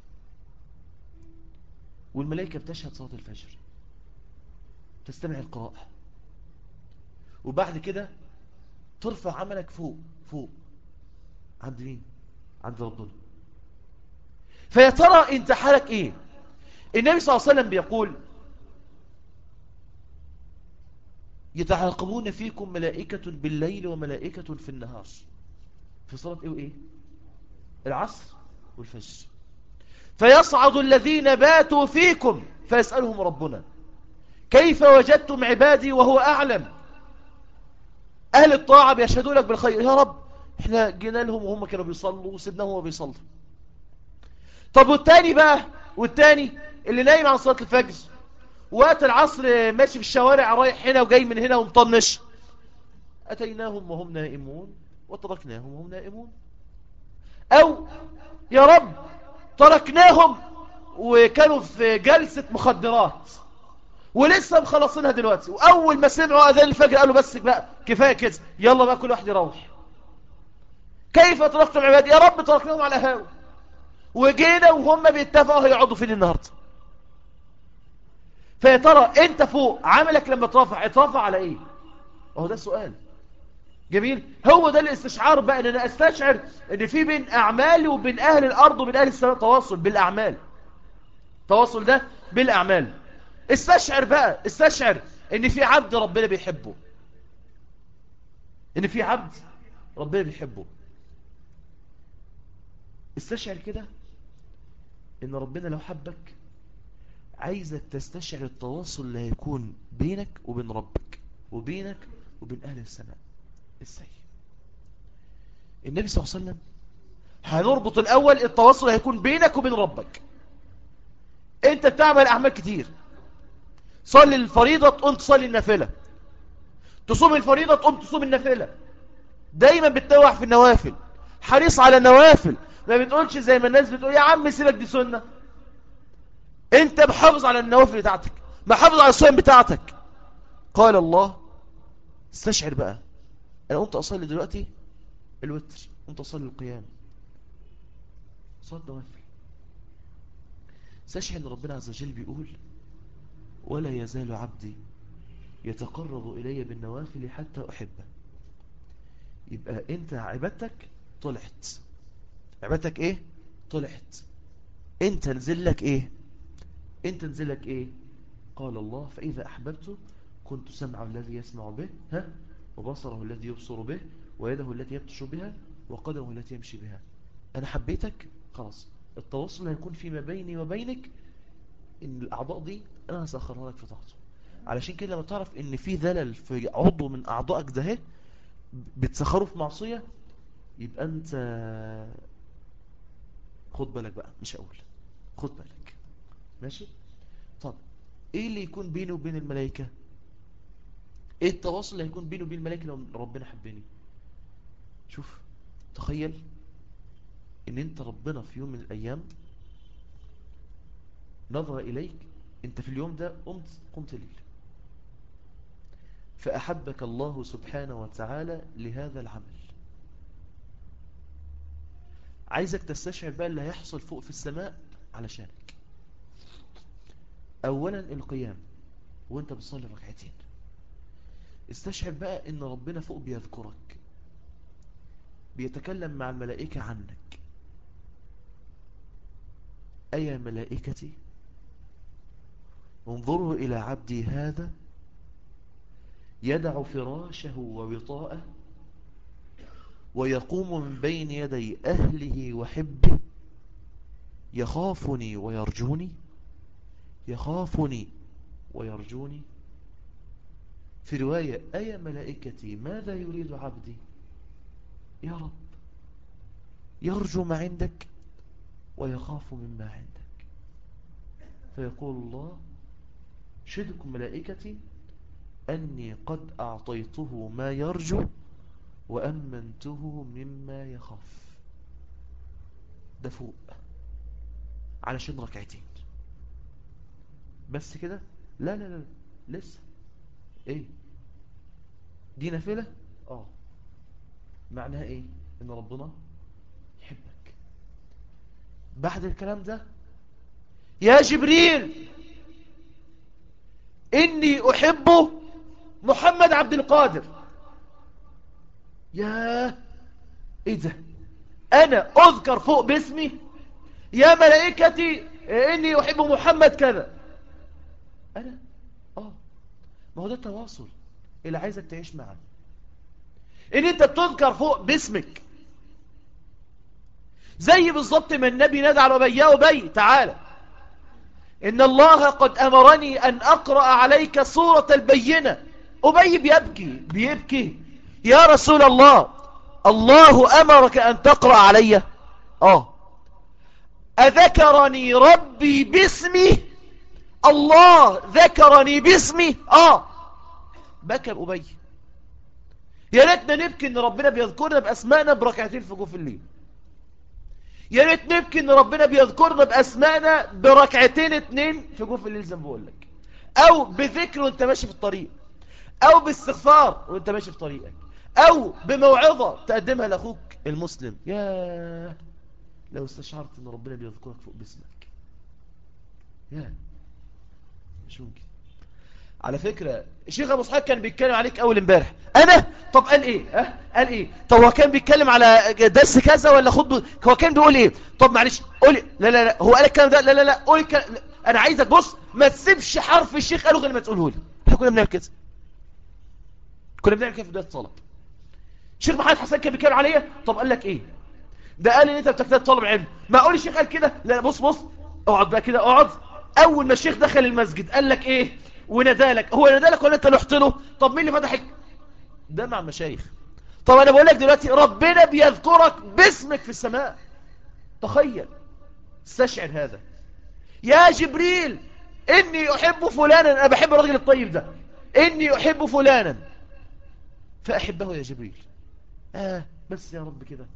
والملائكه بتشهد صلاه الفجر تستمع القراءه وبعد كده ترفع عملك فوق فوق عند مين عند ربنا فيا ترى انت حالك ايه النبي صلى الله عليه وسلم بيقول يتعاقبون فيكم ملائكة بالليل وملائكة في النهار في صلاة ايه وايه العصر والفجر فيصعد الذين باتوا فيكم فيسألهم ربنا كيف وجدتم عبادي وهو أعلم أهل الطاعة بيشهدوا لك بالخير يا رب احنا جينا لهم وهم كانوا بيصلوا وسيبناهم وهو بيصلوا طب والتاني بقى والتاني اللي نايم عن صلاة الفجر وقت العصر ماشي في الشوارع رايح هنا وجاي من هنا ومطنش أتيناهم وهم نائمون وتركناهم وهم نائمون أو يا رب تركناهم وكانوا في جلسة مخدرات ولسه مخلصينها دلوقتي وأول ما سمعوا أذان الفجر قالوا بس بقى كفاية كده يلا بقى كل واحد يروح كيف تركتم عبادي يا رب تركناهم على هاو وجينا وهم بيتفقوا هيقعدوا فين النهارده فيا ترى انت فوق عملك لما ترفع اترفع على ايه اهو ده السؤال جميل هو ده الاستشعار بقى ان انا استشعر ان في بين اعمالي وبين اهل الارض وبين اهل السماء تواصل بالاعمال تواصل ده بالاعمال استشعر بقى استشعر ان في عبد ربنا بيحبه ان في عبد ربنا بيحبه استشعر كده ان ربنا لو حبك عايزك تستشعر التواصل اللي هيكون بينك وبين ربك وبينك وبين اهل السماء ازاي النبي صلى الله عليه وسلم هنربط الاول التواصل هيكون بينك وبين ربك انت بتعمل اعمال كتير صلي الفريضة تقوم تصلي النافلة تصوم الفريضة تقوم تصوم النافلة دايما بتنوع في النوافل حريص على النوافل ما بتقولش زي ما الناس بتقول يا عم سيبك دي سنة انت محافظ على النوافل بتاعتك محافظ على الصيام بتاعتك قال الله استشعر بقى انا قمت اصلي دلوقتي الوتر قمت اصلي القيام صلاة نوافل استشعر ان ربنا عز وجل بيقول ولا يزال عبدي يتقرب الي بالنوافل حتى احبه يبقى انت عبادتك طلعت عبادتك ايه طلعت انت نزل لك ايه انت نزل لك ايه قال الله فاذا احببته كنت سمعه الذي يسمع به ها وبصره الذي يبصر به ويده التي يبتش بها وقدمه التي يمشي بها انا حبيتك خلاص التواصل هيكون فيما بيني وبينك ان الاعضاء دي انا هسخرها لك في طاعته علشان كده لما تعرف ان في ذلل في عضو من اعضائك ده بتسخره في معصية يبقى انت خد بالك بقى مش هقول خد بالك ماشي طب ايه اللي يكون بيني وبين الملائكة ايه التواصل اللي هيكون بيني وبين الملائكة لو ربنا حبني شوف تخيل ان انت ربنا في يوم من الايام نظر اليك انت في اليوم ده قمت قمت ليل فأحبك الله سبحانه وتعالى لهذا العمل عايزك تستشعر بقى اللي هيحصل فوق في السماء علشانك أولا القيام وانت بتصلي ركعتين استشعر بقى ان ربنا فوق بيذكرك بيتكلم مع الملائكة عنك أي ملائكتي انظروا إلى عبدي هذا يدع فراشه ووطاءه ويقوم من بين يدي أهله وحبه يخافني ويرجوني يخافني ويرجوني في رواية أي ملائكتي ماذا يريد عبدي يا رب يرجو ما عندك ويخاف مما عندك فيقول الله شدكم ملائكتي أني قد أعطيته ما يرجو وأمنته مما يخاف ده فوق علشان ركعتين بس كده لا لا لا لسه ايه دي نافلة اه معناها ايه ان ربنا يحبك بعد الكلام ده يا جبريل اني احب محمد عبد القادر يا ايه ده انا اذكر فوق باسمي يا ملائكتي اني احب محمد كذا انا اه ما هو ده التواصل اللي عايزك تعيش معاه ان انت بتذكر فوق باسمك زي بالظبط ما النبي نادى على ابي يا ابي تعالى ان الله قد امرني ان اقرا عليك سوره البينه ابي بيبكي بيبكي يا رسول الله الله امرك ان تقرا علي اه اذكرني ربي باسمي الله ذكرني باسمي اه بكى ابي يا ريتنا نبكي ان ربنا بيذكرنا باسمائنا بركعتين في جوف الليل يا ريت نبكي ان ربنا بيذكرنا باسمائنا بركعتين اتنين في جوف الليل زي ما بقول لك او بذكر وانت ماشي في الطريق او باستغفار وانت ماشي في طريقك او بموعظة تقدمها لاخوك المسلم يا لو استشعرت ان ربنا بيذكرك فوق باسمك يا مش ممكن على فكرة الشيخ ابو اسحاق كان بيتكلم عليك اول امبارح انا طب قال ايه ها قال ايه طب هو كان بيتكلم على درس كذا ولا خطبه هو كان بيقول ايه طب معلش قولي لا لا لا هو قال الكلام ده لا لا لا قولي الكلام لا. انا عايزك بص ما تسيبش حرف الشيخ قاله غير ما تقوله لي احنا كنا بنعمل كده كنا بنعمل كده في بدايه الطلب الشيخ محمد حسن كان بيتكلم عليا طب قال لك ايه ده قال ان انت بتجتهد طالب علم ما اقول الشيخ قال كده لا بص بص اقعد بقى كده اقعد اول ما الشيخ دخل المسجد قال لك ايه ونادالك هو نادالك ولا انت رحت له طب مين اللي فتحك ده مع المشايخ طب انا بقول لك دلوقتي ربنا بيذكرك باسمك في السماء تخيل استشعر هذا يا جبريل اني احب فلانا انا بحب الراجل الطيب ده اني احب فلانا فاحبه يا جبريل آه بس يا رب كده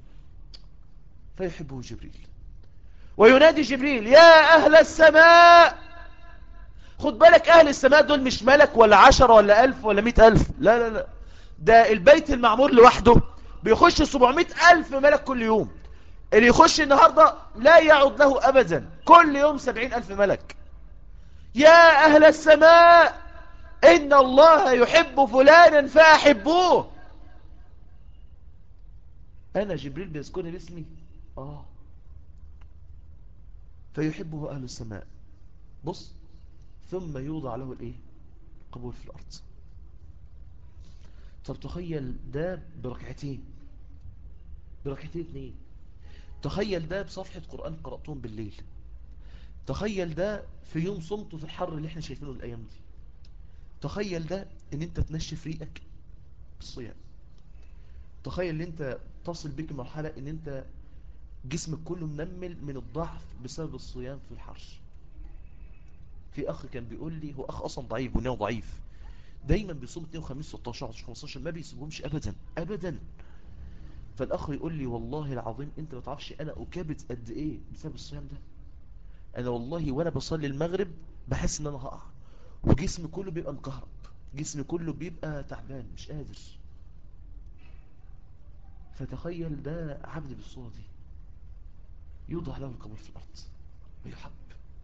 فيحبه جبريل وينادي جبريل يا أهل السماء خد بالك أهل السماء دول مش ملك ولا عشرة ولا ألف ولا مئة ألف لا لا لا ده البيت المعمور لوحده بيخش سبعمائة ألف ملك كل يوم اللي يخش النهاردة لا يعود له أبدا كل يوم سبعين ألف ملك يا أهل السماء إن الله يحب فلانا فأحبوه أنا جبريل بيذكرني باسمي آه فيحبه أهل السماء بص ثم يوضع له الإيه قبول في الأرض طب تخيل ده بركعتين بركعتين اتنين تخيل ده بصفحة قرآن قرأتهم بالليل تخيل ده في يوم صمته في الحر اللي احنا شايفينه الأيام دي تخيل ده ان انت تنشف ريقك بالصيام تخيل ان انت تصل بك مرحلة ان انت جسمك كله منمل من الضعف بسبب الصيام في الحر في اخ كان بيقول لي هو اخ اصلا ضعيف بنيه ضعيف دايما بيصوم 2 وخميس 16 10 15 ما بيسيبهمش ابدا ابدا فالاخ يقول لي والله العظيم انت ما تعرفش انا اكابت قد ايه بسبب الصيام ده انا والله وانا بصلي المغرب بحس ان انا هقع وجسمي كله بيبقى مكهرب جسمي كله بيبقى تعبان مش قادر فتخيل ده عبد بالصورة دي يوضع له القبول في الأرض ويحب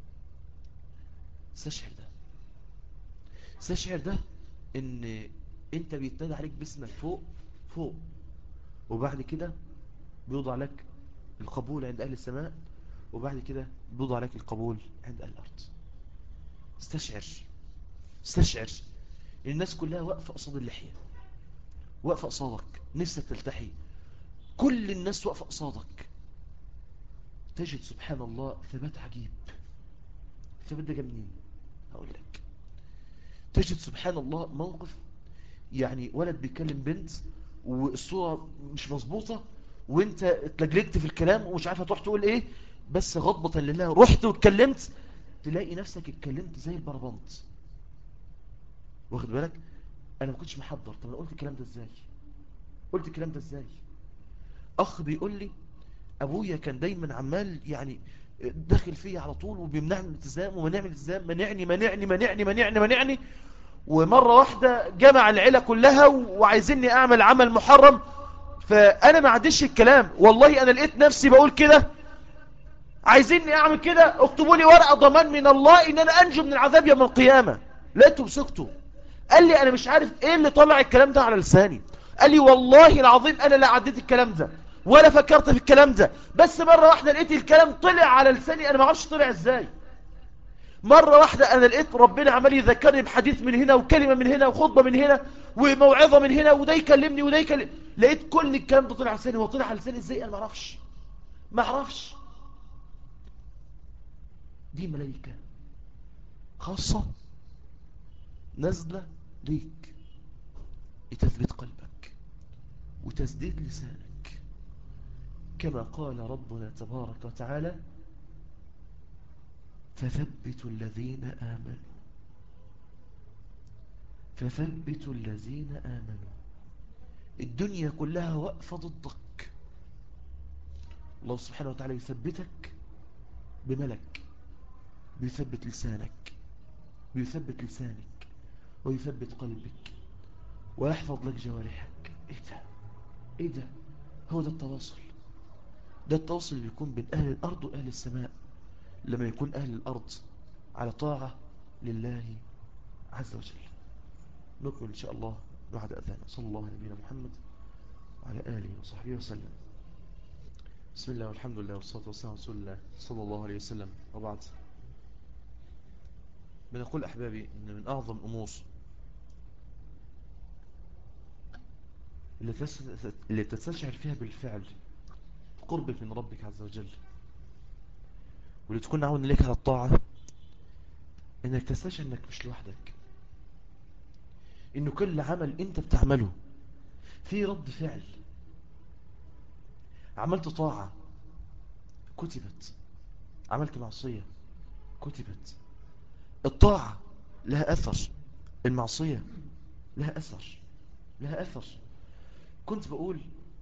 استشعر ده استشعر ده ان انت بيتنادى عليك باسمك فوق فوق وبعد كده بيوضع لك القبول عند أهل السماء وبعد كده بيوضع لك القبول عند أهل الأرض استشعر استشعر الناس كلها واقفة قصاد اللحية واقفة قصادك نفسك تلتحي كل الناس واقفة قصادك تجد سبحان الله ثبات عجيب الثبات ده جا منين هقول لك تجد سبحان الله موقف يعني ولد بيكلم بنت والصورة مش مظبوطة وانت اتلجلجت في الكلام ومش عارفة تروح تقول ايه بس غضبة لله رحت واتكلمت تلاقي نفسك اتكلمت زي البربنت واخد بالك انا ما كنتش محضر طب انا قلت الكلام ده ازاي قلت الكلام ده ازاي اخ بيقول لي ابويا كان دايما عمال يعني داخل فيا على طول وبيمنعني من الالتزام ومنعني من الالتزام منعني منعني منعني منعني منعني ومرة واحدة جمع العيلة كلها وعايزيني اعمل عمل محرم فانا ما عنديش الكلام والله انا لقيت نفسي بقول كده عايزيني اعمل كده اكتبوا لي ورقة ضمان من الله ان انا انجو من العذاب يوم القيامة لقيتهم سكتوا قال لي انا مش عارف ايه اللي طلع الكلام ده على لساني قال لي والله العظيم انا لا عديت الكلام ده ولا فكرت في الكلام ده بس مرة واحدة لقيت الكلام طلع على لساني انا ما اعرفش طلع ازاي مرة واحدة انا لقيت ربنا عمال يذكرني بحديث من هنا وكلمة من هنا وخطبة من هنا وموعظة من هنا وده يكلمني وده يكلم لقيت كل الكلام ده طلع على لساني وطلع على لساني ازاي انا ما اعرفش ما اعرفش دي ملائكة خاصة نازلة ليك لتثبت قلبك وتسديد لسانك كما قال ربنا تبارك وتعالى فثبتوا الذين آمنوا فثبتوا الذين آمنوا الدنيا كلها واقفة ضدك الله سبحانه وتعالى يثبتك بملك بيثبت لسانك بيثبت لسانك ويثبت قلبك ويحفظ لك جوارحك ايه ده ايه ده هو ده التواصل ده التواصل اللي بيكون بين اهل الارض واهل السماء لما يكون اهل الارض على طاعة لله عز وجل نكمل ان شاء الله بعد اذان صلى الله على نبينا محمد وعلى اله وصحبه وسلم بسم الله والحمد لله والصلاة والسلام على رسول الله صلى الله عليه وسلم وبعد بنقول أحبابي إن من أعظم أمور اللي, تس... اللي تستشعر فيها بالفعل قربك من ربك عز وجل واللي تكون عون لك على الطاعة إنك تستشعر إنك مش لوحدك إنه كل عمل أنت بتعمله فيه رد فعل عملت طاعة كتبت عملت معصية كتبت الطاعة لها أثر المعصية لها أثر لها أثر كنت بقول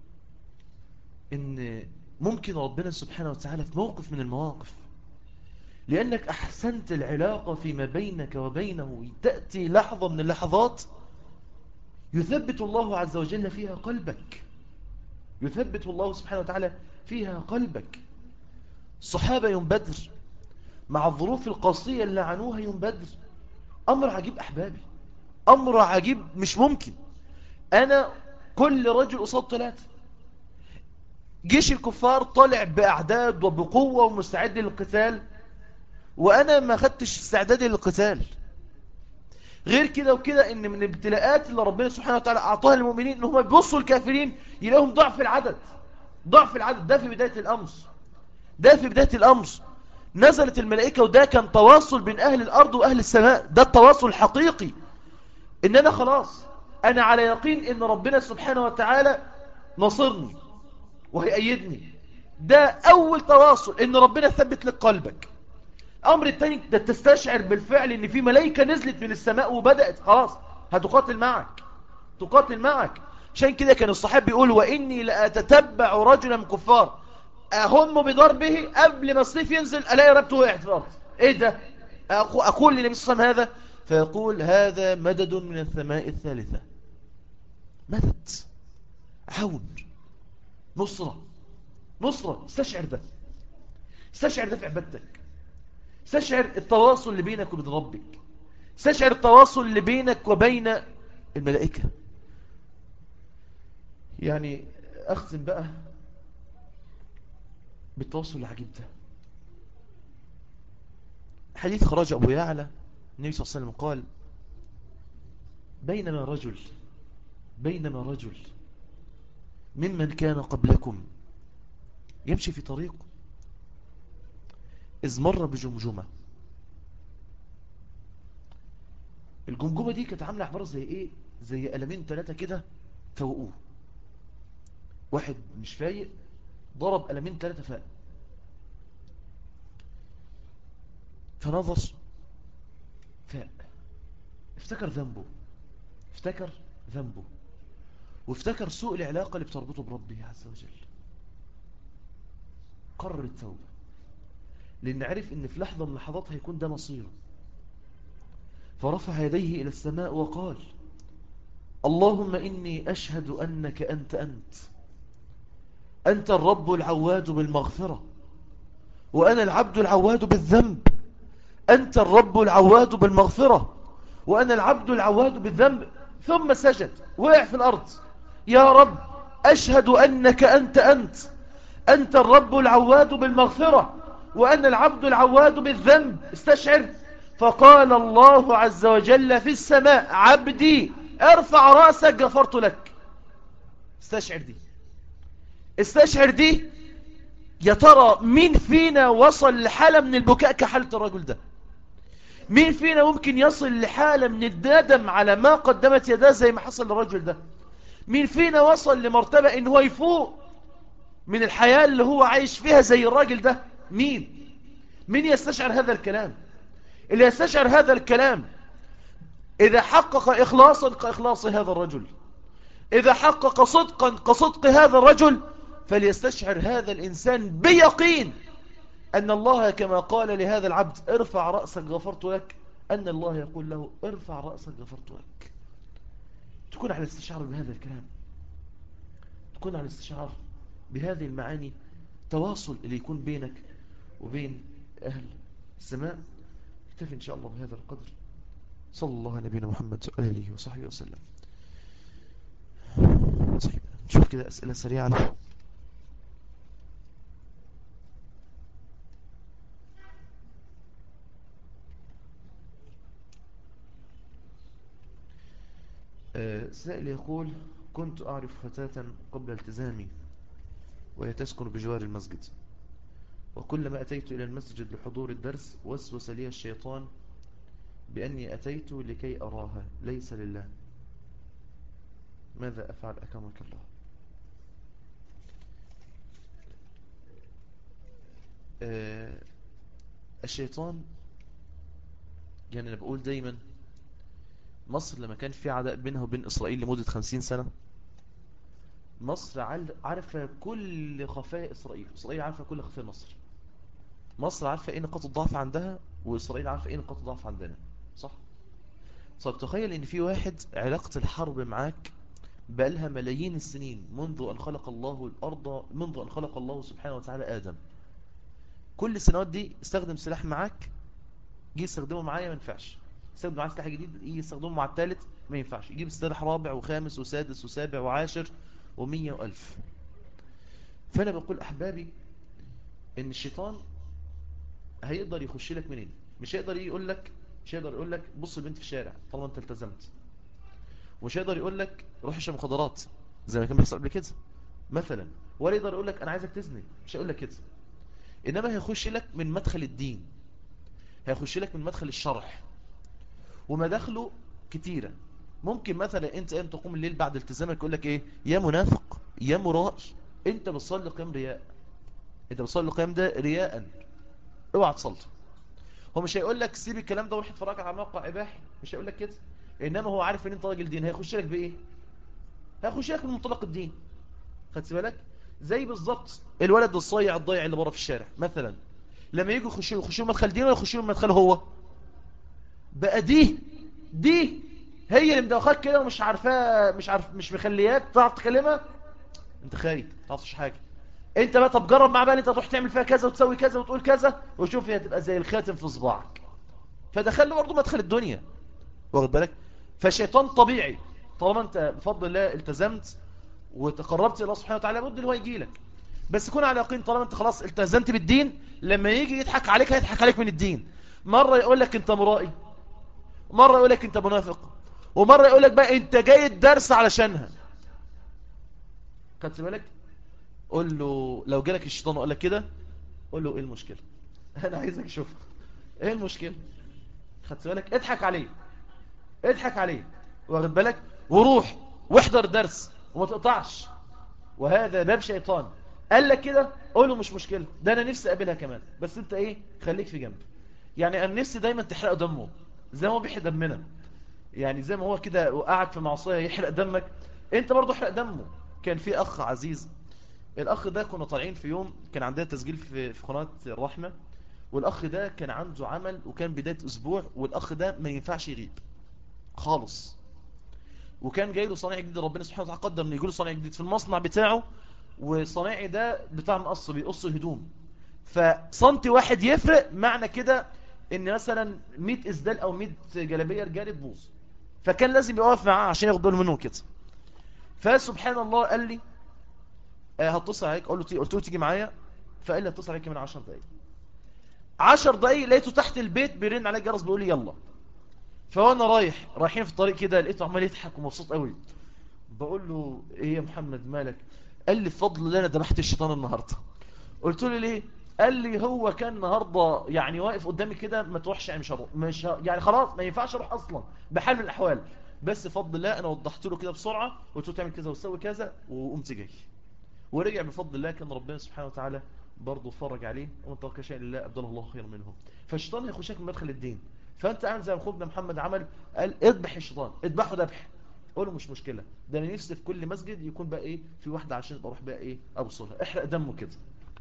إن ممكن ربنا سبحانه وتعالى في موقف من المواقف لأنك أحسنت العلاقة فيما بينك وبينه تأتي لحظة من اللحظات يثبت الله عز وجل فيها قلبك يثبت الله سبحانه وتعالى فيها قلبك الصحابة يوم بدر مع الظروف القاسية اللي عنوها يوم بدر أمر عجيب أحبابي أمر عجيب مش ممكن أنا كل رجل قصاد ثلاثة جيش الكفار طالع بأعداد وبقوة ومستعد للقتال وأنا ما خدتش استعداد للقتال غير كده وكده ان من الابتلاءات اللي ربنا سبحانه وتعالى اعطاها للمؤمنين ان هم يبصوا الكافرين يلاقيهم ضعف العدد ضعف العدد ده في بداية الامر ده في بداية الامر نزلت الملائكة وده كان تواصل بين اهل الارض واهل السماء ده التواصل الحقيقي ان انا خلاص انا على يقين ان ربنا سبحانه وتعالى نصرني وهيأيدني ده اول تواصل ان ربنا ثبت لك قلبك الامر الثاني ده تستشعر بالفعل ان في ملائكة نزلت من السماء وبدأت خلاص هتقاتل معك تقاتل معك عشان كده كان الصحابي بيقول واني لاتتبع رجلا من كفار اهم بضربه قبل ما الصيف ينزل الاقي ربطه وقعت في الارض ايه ده اقول للنبي صلى الله عليه وسلم هذا فيقول هذا مدد من السماء الثالثة مدد عون نصرة نصرة استشعر ده استشعر ده في عبادتك استشعر التواصل اللي بينك وبين ربك استشعر التواصل اللي بينك وبين الملائكة يعني أختم بقى بالتواصل العجيب ده حديث خرج أبو يعلى النبي صلى الله عليه وسلم قال بينما رجل بينما رجل ممن كان قبلكم يمشي في طريق إذ مر بجمجمة الجمجمة دي كانت عاملة عبارة زي إيه زي قلمين ثلاثة كده فوقوه واحد مش فايق ضرب قلمين ثلاثة فاق فنظر فاق افتكر ذنبه افتكر ذنبه وافتكر سوء العلاقة اللي بتربطه بربه عز وجل قرر التوبة لأن عرف أن في لحظة من اللحظات هيكون ده مصيره فرفع يديه إلى السماء وقال اللهم إني أشهد أنك أنت أنت أنت الرب العواد بالمغفرة وأنا العبد العواد بالذنب أنت الرب العواد بالمغفرة وأنا العبد العواد بالذنب ثم سجد وقع في الأرض يا رب أشهد أنك أنت أنت أنت الرب العواد بالمغفرة وأنا العبد العواد بالذنب استشعر فقال الله عز وجل في السماء عبدي ارفع رأسك غفرت لك استشعر دي استشعر دي يا ترى مين فينا وصل لحالة من البكاء كحالة الرجل ده مين فينا ممكن يصل لحالة من الندم على ما قدمت يداه زي ما حصل للرجل ده مين فينا وصل لمرتبة ان هو يفوق من الحياة اللي هو عايش فيها زي الراجل ده مين مين يستشعر هذا الكلام اللي يستشعر هذا الكلام إذا حقق إخلاصا كإخلاص هذا الرجل إذا حقق صدقا كصدق هذا الرجل فليستشعر هذا الإنسان بيقين أن الله كما قال لهذا العبد ارفع رأسك غفرت لك أن الله يقول له ارفع رأسك غفرت لك تكون على الاستشعار بهذا الكلام تكون على الاستشعار بهذه المعاني تواصل اللي يكون بينك وبين أهل السماء اكتفي إن شاء الله بهذا القدر صلى الله على نبينا محمد وآله وصحبه وسلم طيب نشوف كده أسئلة سريعة سائل يقول كنت أعرف فتاة قبل التزامي وهي تسكن بجوار المسجد وكلما أتيت إلى المسجد لحضور الدرس وسوس لي الشيطان بأني أتيت لكي أراها ليس لله ماذا أفعل أكرمك الله آه الشيطان يعني أنا بقول دايما مصر لما كان في عداء بينها وبين إسرائيل لمدة خمسين سنة مصر عارفة كل خفايا إسرائيل إسرائيل عارفة كل خفايا مصر مصر عارفة إيه نقاط الضعف عندها وإسرائيل عارفة إيه نقاط الضعف عندنا صح؟ طب تخيل إن في واحد علاقة الحرب معاك بقالها ملايين السنين منذ أن خلق الله الأرض منذ أن خلق الله سبحانه وتعالى آدم كل السنوات دي استخدم سلاح معاك جي يستخدمه معايا ما ينفعش يستخدم معاه سلاح جديد يجي يستخدمه مع الثالث ما ينفعش يجيب سلاح رابع وخامس وسادس وسابع وعاشر ومية وألف فأنا بقول أحبابي إن الشيطان هيقدر يخش لك منين مش هيقدر يقول لك مش هيقدر يقول لك بص البنت في الشارع طالما انت التزمت ومش هيقدر يقول لك روح اشرب مخدرات زي ما كان بيحصل قبل كده مثلا ولا يقدر يقول لك انا عايزك تزني مش هيقول لك كده انما هيخش لك من مدخل الدين هيخش لك من مدخل الشرح ومداخله كتيرة ممكن مثلا انت ان تقوم الليل بعد التزامك يقول لك ايه يا منافق يا مرائي انت بتصلي قيام رياء انت بتصلي قيام ده رياء اوعى تصلي هو مش هيقول لك سيب الكلام ده وروح اتفرج على موقع اباحي مش هيقول لك كده انما هو عارف ان انت راجل دين هيخش لك بايه هيخش لك من منطلق الدين خدت بالك زي بالظبط الولد الصايع الضايع اللي بره في الشارع مثلا لما يجوا يخشوا يخشوا مدخل دين ولا يخشوا من مدخل هو بقى دي دي هي اللي مدوخاك كده ومش عارفاه مش عارف مش مخلياك تعرف تكلمها انت خايف ما تعرفش حاجه انت بقى طب جرب مع بقى انت تروح تعمل فيها كذا وتسوي كذا وتقول كذا وشوف هي هتبقى زي الخاتم في صباعك فدخل له برضه مدخل الدنيا واخد بالك فالشيطان طبيعي طالما انت بفضل الله التزمت وتقربت الى الله سبحانه وتعالى بد ان هو يجي لك بس كون على يقين طالما انت خلاص التزمت بالدين لما يجي يضحك عليك هيضحك عليك من الدين مره يقول لك انت مرائي مرة يقول لك انت منافق ومرة يقول لك بقى انت جاي الدرس علشانها خدت بالك قول له لو جالك الشيطان وقال لك كده قول له ايه المشكلة انا عايزك اشوفها ايه المشكلة خدت بالك اضحك عليه اضحك عليه واخد بالك وروح واحضر درس وما تقطعش وهذا باب شيطان قال لك كده قول له مش مشكلة ده انا نفسي اقابلها كمان بس انت ايه خليك في جنب يعني انا نفسي دايما تحرق دمه زي ما هو بيحرق دمنا يعني زي ما هو كده وقعد في معصية يحرق دمك انت برضه احرق دمه كان في اخ عزيز الاخ ده كنا طالعين في يوم كان عندنا تسجيل في في قناة الرحمة والاخ ده كان عنده عمل وكان بداية اسبوع والاخ ده ما ينفعش يغيب خالص وكان جاي له صنايعي جديد ربنا سبحانه وتعالى قدر انه يجي له صنايعي جديد في المصنع بتاعه وصنايعي ده بتاع مقص بيقص الهدوم فصنتي واحد يفرق معنى كده ان مثلا 100 اسدال او 100 جلابيه رجالي تبوظ فكان لازم يقف معاه عشان ياخد باله منه كده فسبحان الله قال لي آه هتصل عليك قلت له قلت له تيجي معايا فقال لي هتصل عليك كمان 10 دقايق 10 دقايق لقيته تحت البيت بيرن علي جرس بيقول لي يلا فوانا رايح رايحين في الطريق كده لقيته عمال يضحك ومبسوط قوي بقول له ايه يا محمد مالك قال لي بفضل الله انا ذبحت الشيطان النهارده قلت له ليه قال لي هو كان النهارده يعني واقف قدامي كده ما تروحش يعني مش هروح مش ه... يعني خلاص ما ينفعش اروح اصلا بحال من الاحوال بس بفضل الله انا وضحت له كده بسرعه قلت له تعمل كذا وتسوي كذا وقمت جاي ورجع بفضل الله كان ربنا سبحانه وتعالى برضه فرج عليه ومن ترك شيء لله ابدله الله خيرا منه فالشيطان هيخشك من مدخل الدين فانت عامل زي ما اخونا محمد عمل قال اذبح الشيطان اذبحه ذبح قول له مش مشكله ده انا نفسي في كل مسجد يكون بقى ايه في واحده عشان اروح بقى ايه ابصرها احرق دمه كده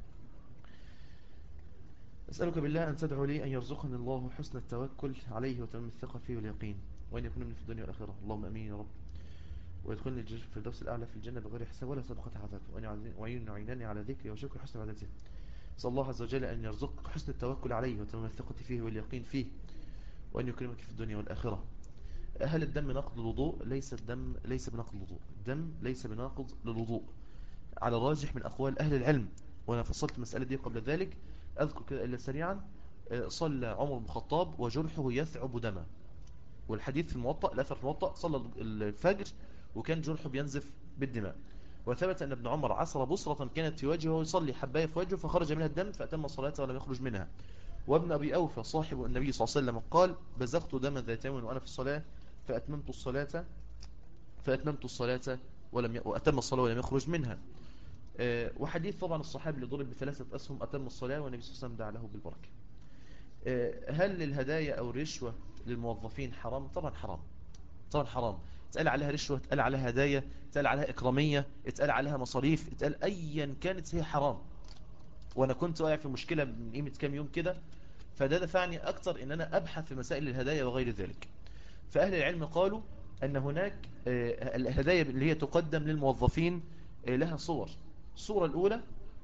أسألك بالله أن تدعو لي أن يرزقني الله حسن التوكل عليه وتمام الثقة فيه واليقين وأن يكون مني في الدنيا والآخرة اللهم أمين يا رب ويدخلني في الدرس الأعلى في الجنة بغير حساب ولا سابقة عذاب وأن يعينني على ذكري وشكر حسن عبادته صلى الله عز وجل أن يرزقك حسن التوكل عليه وتمام الثقة فيه واليقين فيه وأن يكرمك في الدنيا والآخرة هل الدم ناقض للوضوء ليس الدم ليس بناقض للوضوء الدم ليس بناقض للوضوء على الراجح من أقوال أهل العلم وأنا فصلت المسألة دي قبل ذلك أذكر كده إلا سريعا صلى عمر بن الخطاب وجرحه يثعب دما والحديث في الموطأ الأثر في الموطأ صلى الفجر وكان جرحه بينزف بالدماء وثبت أن ابن عمر عصر بصرة كانت في وجهه ويصلي حباية في وجهه فخرج منها الدم فأتم صلاته ولم يخرج منها وابن أبي أوفى صاحب النبي صلى الله عليه وسلم قال بزغت دما ذات يوم وأنا في الصلاة فأتممت الصلاة فأتممت الصلاة ولم ي... وأتم الصلاة ولم يخرج منها أه وحديث طبعا الصحابي اللي ضرب بثلاثة أسهم أتم الصلاة والنبي صلى الله عليه وسلم دعا له بالبركة أه هل الهدايا أو الرشوة للموظفين حرام طبعا حرام طبعا حرام اتقال عليها رشوة اتقال عليها هدايا اتقال عليها إكرامية اتقال عليها مصاريف اتقال أيا كانت هي حرام وأنا كنت واقع في مشكلة من قيمة كام يوم كده فده دفعني أكتر إن أنا أبحث في مسائل الهدايا وغير ذلك فأهل العلم قالوا أن هناك الهدايا اللي هي تقدم للموظفين لها صور الصورة الأولى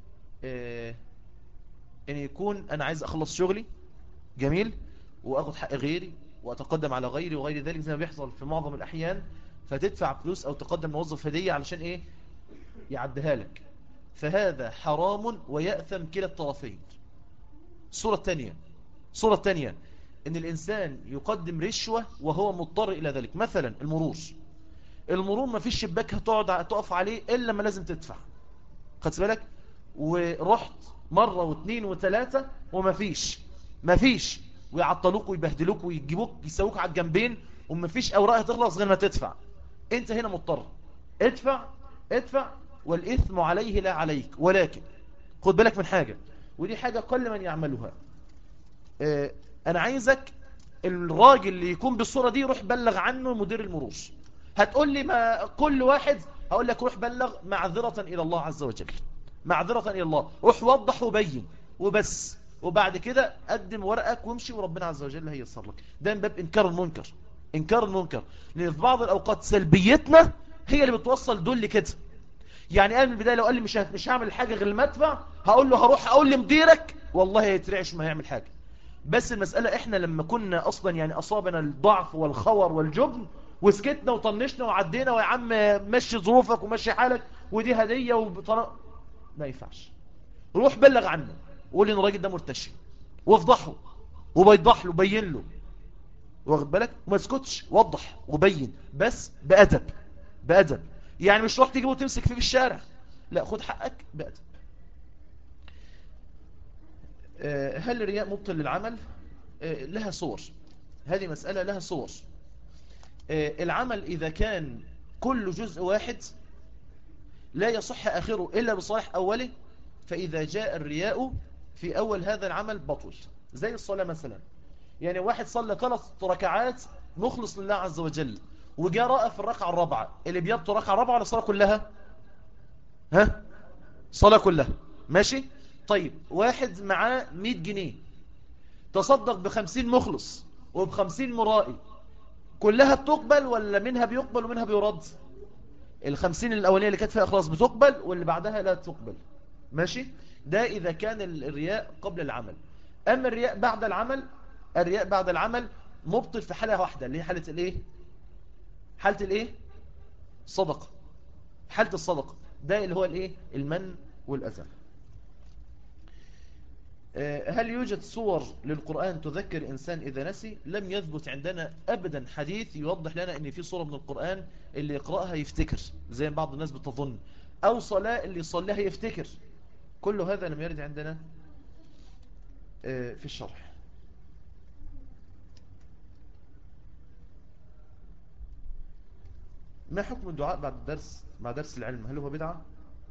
أن يكون أنا عايز أخلص شغلي جميل وأخذ حق غيري وأتقدم على غيري وغير ذلك زي ما بيحصل في معظم الأحيان فتدفع فلوس أو تقدم موظف هدية علشان إيه يعدها لك فهذا حرام ويأثم كلا الطرفين الصورة الثانية الصورة الثانية ان الانسان يقدم رشوة وهو مضطر الى ذلك مثلا المرور المرور ما فيش شباك هتقعد تقف عليه الا ما لازم تدفع خدت بالك ورحت مرة واثنين وثلاثة وما فيش ما فيش ويعطلوك ويبهدلوك ويجيبوك يسووك على الجنبين وما فيش اوراق هتخلص غير ما تدفع انت هنا مضطر ادفع ادفع والاثم عليه لا عليك ولكن خد بالك من حاجة ودي حاجة قل من يعملها اه انا عايزك الراجل اللي يكون بالصورة دي روح بلغ عنه مدير المرور هتقول لي ما كل واحد هقول لك روح بلغ معذرة الى الله عز وجل معذرة الى الله روح وضح وبين وبس وبعد كده قدم ورقك وامشي وربنا عز وجل هيسر لك ده من باب انكار المنكر انكار المنكر لان في بعض الاوقات سلبيتنا هي اللي بتوصل دول لكده يعني قال من البدايه لو قال لي مش مش هعمل حاجه غير المدفع هقول له هروح اقول لمديرك والله هيترعش ما هيعمل حاجه بس المسألة احنا لما كنا اصلا يعني اصابنا الضعف والخور والجبن وسكتنا وطنشنا وعدينا ويا عم مشي ظروفك ومشي حالك ودي هدية وبطنا ما ينفعش روح بلغ عنه وقول ان الراجل ده مرتشي وافضحه وبيضح له بين له واخد بالك وما تسكتش وضح وبين بس بأدب بأدب يعني مش روح تجيبه وتمسك فيه في الشارع لا خد حقك بأدب آه، هل الرياء مبطل للعمل آه، لها صور هذه مسألة لها صور آه، العمل إذا كان كل جزء واحد لا يصح آخره إلا بصالح أوله فإذا جاء الرياء في أول هذا العمل بطل زي الصلاة مثلا يعني واحد صلى ثلاث ركعات مخلص لله عز وجل وجاء رأى في الركعة الرابعة اللي بيبطل الركعة الرابعة ولا الصلاة كلها ها صلاة كلها ماشي طيب واحد معاه 100 جنيه تصدق بخمسين مخلص وبخمسين مرائي كلها بتقبل ولا منها بيقبل ومنها بيرد الخمسين الأولية اللي كانت فيها إخلاص بتقبل واللي بعدها لا تقبل ماشي ده إذا كان الرياء قبل العمل أما الرياء بعد العمل الرياء بعد العمل مبطل في حالة واحدة اللي هي حالة الايه حالة الايه صدقة حالة الصدقة ده اللي هو الايه المن والأذى آه، هل يوجد صور للقرآن تذكر إنسان إذا نسي لم يثبت عندنا أبدا حديث يوضح لنا أن في صورة من القرآن اللي يقرأها يفتكر زي بعض الناس بتظن أو صلاة اللي يصليها يفتكر كل هذا لم يرد عندنا آه، في الشرح ما حكم الدعاء بعد الدرس بعد درس العلم هل هو بدعة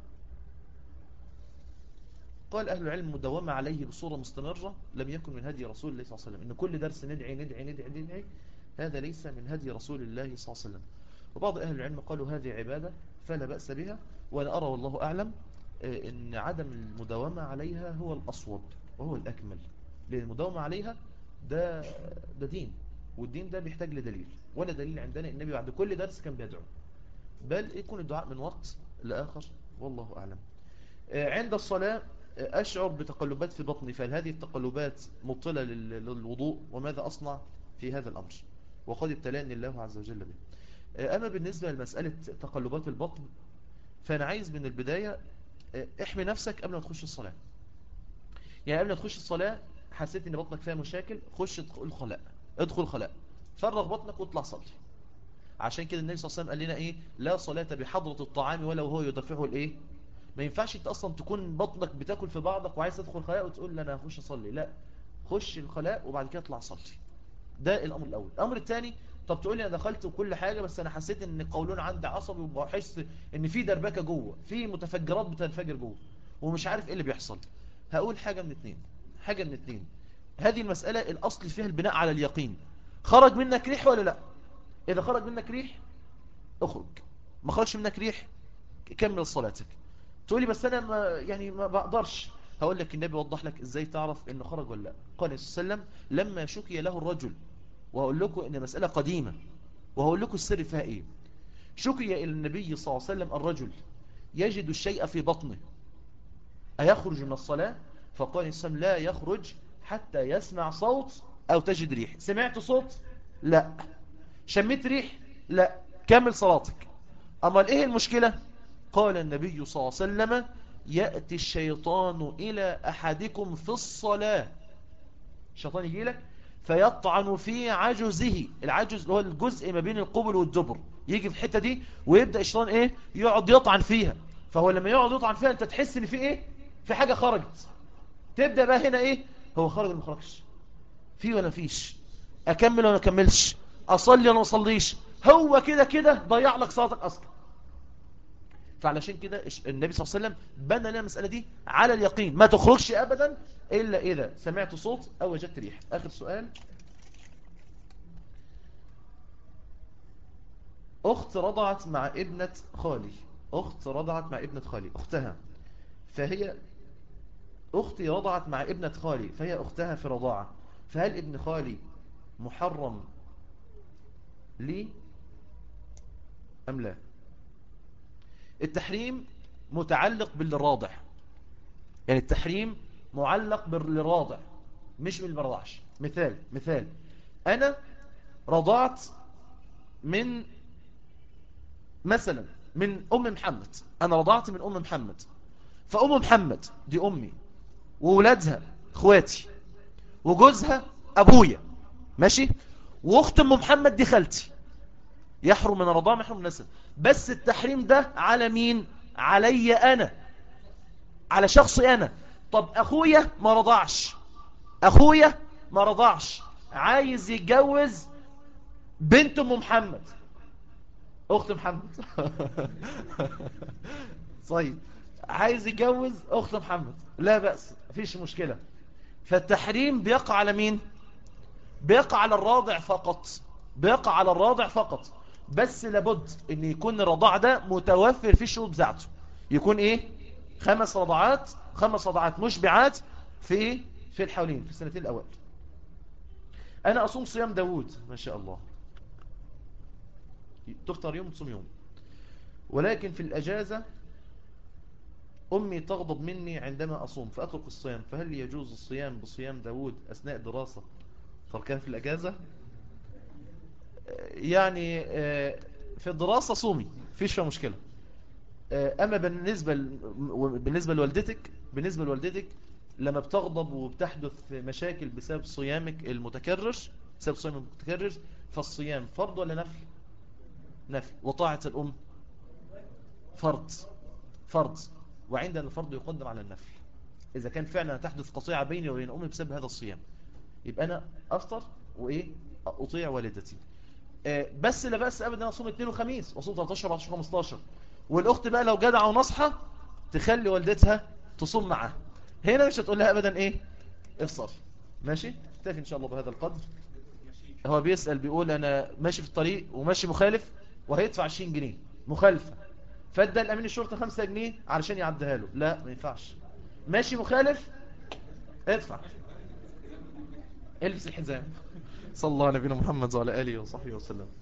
قال أهل العلم مدومة عليه بصورة مستمرة لم يكن من هدي رسول الله صلى الله عليه وسلم إن كل درس ندعي ندعي ندعي ندعي هذا ليس من هدي رسول الله صلى الله عليه وسلم وبعض أهل العلم قالوا هذه عبادة فلا بأس بها وأنا أرى والله أعلم آه، إن عدم المداومة عليها هو الأصوب وهو الأكمل لأن المداومة عليها ده ده دين والدين ده بيحتاج لدليل ولا دليل عندنا النبي بعد كل درس كان بيدعو بل يكون الدعاء من وقت لآخر والله أعلم آه، عند الصلاة آه، أشعر بتقلبات في بطني فهل هذه التقلبات مبطلة لل- للوضوء وماذا أصنع في هذا الأمر وقد ابتلاني الله عز وجل به آه، أما بالنسبة لمسألة تقلبات البطن فأنا عايز من البداية آه، احمي نفسك قبل ما تخش الصلاة يعني قبل ما تخش الصلاة حسيت ان بطنك فيها مشاكل خش ادخل خلاء ادخل خلاء فرغ بطنك واطلع صلي عشان كده النبي صلى الله عليه وسلم قال لنا ايه لا صلاة بحضرة الطعام ولا وهو يدفعه الايه ما ينفعش انت اصلا تكون بطنك بتاكل في بعضك وعايز تدخل خلاء وتقول انا هخش اصلي لا خش الخلاء وبعد كده اطلع صلي ده الامر الاول الامر الثاني طب تقول لي انا دخلت وكل حاجة بس انا حسيت ان القولون عندي عصبي وبحس ان في دربكة جوه في متفجرات بتنفجر جوه ومش عارف ايه اللي بيحصل هقول حاجة من اتنين حاجة من اتنين هذه المسألة الأصل فيها البناء على اليقين خرج منك ريح ولا لا إذا خرج منك ريح اخرج ما خرجش منك ريح كمل صلاتك تقولي بس أنا ما يعني ما بقدرش هقول لك النبي وضح لك إزاي تعرف إنه خرج ولا لا قال صلى الله عليه وسلم لما شكي له الرجل وهقول لكم إن مسألة قديمة وهقول لكم السر فيها إيه شكي إلى النبي صلى الله عليه وسلم الرجل يجد الشيء في بطنه أيخرج من الصلاة فقال السلام لا يخرج حتى يسمع صوت أو تجد ريح سمعت صوت لا شميت ريح لا كمل صلاتك أما إيه المشكلة قال النبي صلى الله عليه وسلم يأتي الشيطان إلى أحدكم في الصلاة الشيطان يجي لك فيطعن في عجزه العجز اللي هو الجزء ما بين القبل والدبر يجي في الحتة دي ويبدأ الشيطان ايه يقعد يطعن فيها فهو لما يقعد يطعن فيها انت تحس ان في ايه في حاجة خرجت تبدأ بقى هنا ايه هو خرج ولا ما خرجش في ولا فيش اكمل ولا ما اكملش اصلي ولا ما اصليش هو كده كده ضيع لك صلاتك اصلا فعلشان كده النبي صلى الله عليه وسلم بنى لنا المسألة دي على اليقين ما تخرجش ابدا الا اذا سمعت صوت او وجدت ريح اخر سؤال اخت رضعت مع ابنة خالي اخت رضعت مع ابنة خالي اختها فهي اختي رضعت مع ابنة خالي فهي اختها في رضاعة فهل ابن خالي محرم لي ام لا التحريم متعلق بالراضع يعني التحريم معلق بالراضع مش بالمرضعش مثال مثال انا رضعت من مثلا من ام محمد انا رضعت من ام محمد فام محمد دي امي وولادها اخواتي وجوزها ابويا ماشي واخت ام محمد دي خالتي يحرم من الرضاعة محرم من النسب بس التحريم ده على مين علي انا على شخصي انا طب اخويا ما رضعش اخويا ما رضعش عايز يتجوز بنت ام محمد اخت محمد طيب عايز يتجوز اخت محمد لا بأس مفيش مشكلة فالتحريم بيقع على مين بيقع على الراضع فقط بيقع على الراضع فقط بس لابد ان يكون الرضاع ده متوفر في الشروط بتاعته يكون ايه خمس رضعات خمس رضعات مشبعات في في الحولين في السنتين الاول انا اصوم صيام داوود ما شاء الله تفطر يوم تصوم يوم ولكن في الاجازة أمي تغضب مني عندما أصوم فأترك الصيام فهل يجوز الصيام بصيام داود أثناء دراسة تركها في الأجازة يعني في الدراسة صومي فيش فيها مشكلة أما بالنسبة بالنسبة لوالدتك بالنسبة لوالدتك لما بتغضب وبتحدث مشاكل بسبب صيامك المتكرر بسبب صيام المتكرر فالصيام فرض ولا نفل نفل وطاعة الأم فرض فرض وعندنا الفرض يقدم على النفل إذا كان فعلا تحدث قطيعة بيني وبين أمي بسبب هذا الصيام يبقى أنا أفطر وإيه أطيع والدتي آه بس لا بأس أبدا أصوم اثنين وخميس وأصوم 13 14 15 والأخت بقى لو جدعة ونصحة تخلي والدتها تصوم معها هنا مش هتقول لها أبدا إيه افصل ماشي اكتفي إن شاء الله بهذا القدر هو بيسأل بيقول أنا ماشي في الطريق وماشي مخالف وهيدفع 20 جنيه مخالفة فادى الامين الشرطه 5 جنيه علشان يعديها له لا ما ينفعش ماشي مخالف ادفع البس الحزام صلى الله على نبينا محمد وعلى اله وصحبه وسلم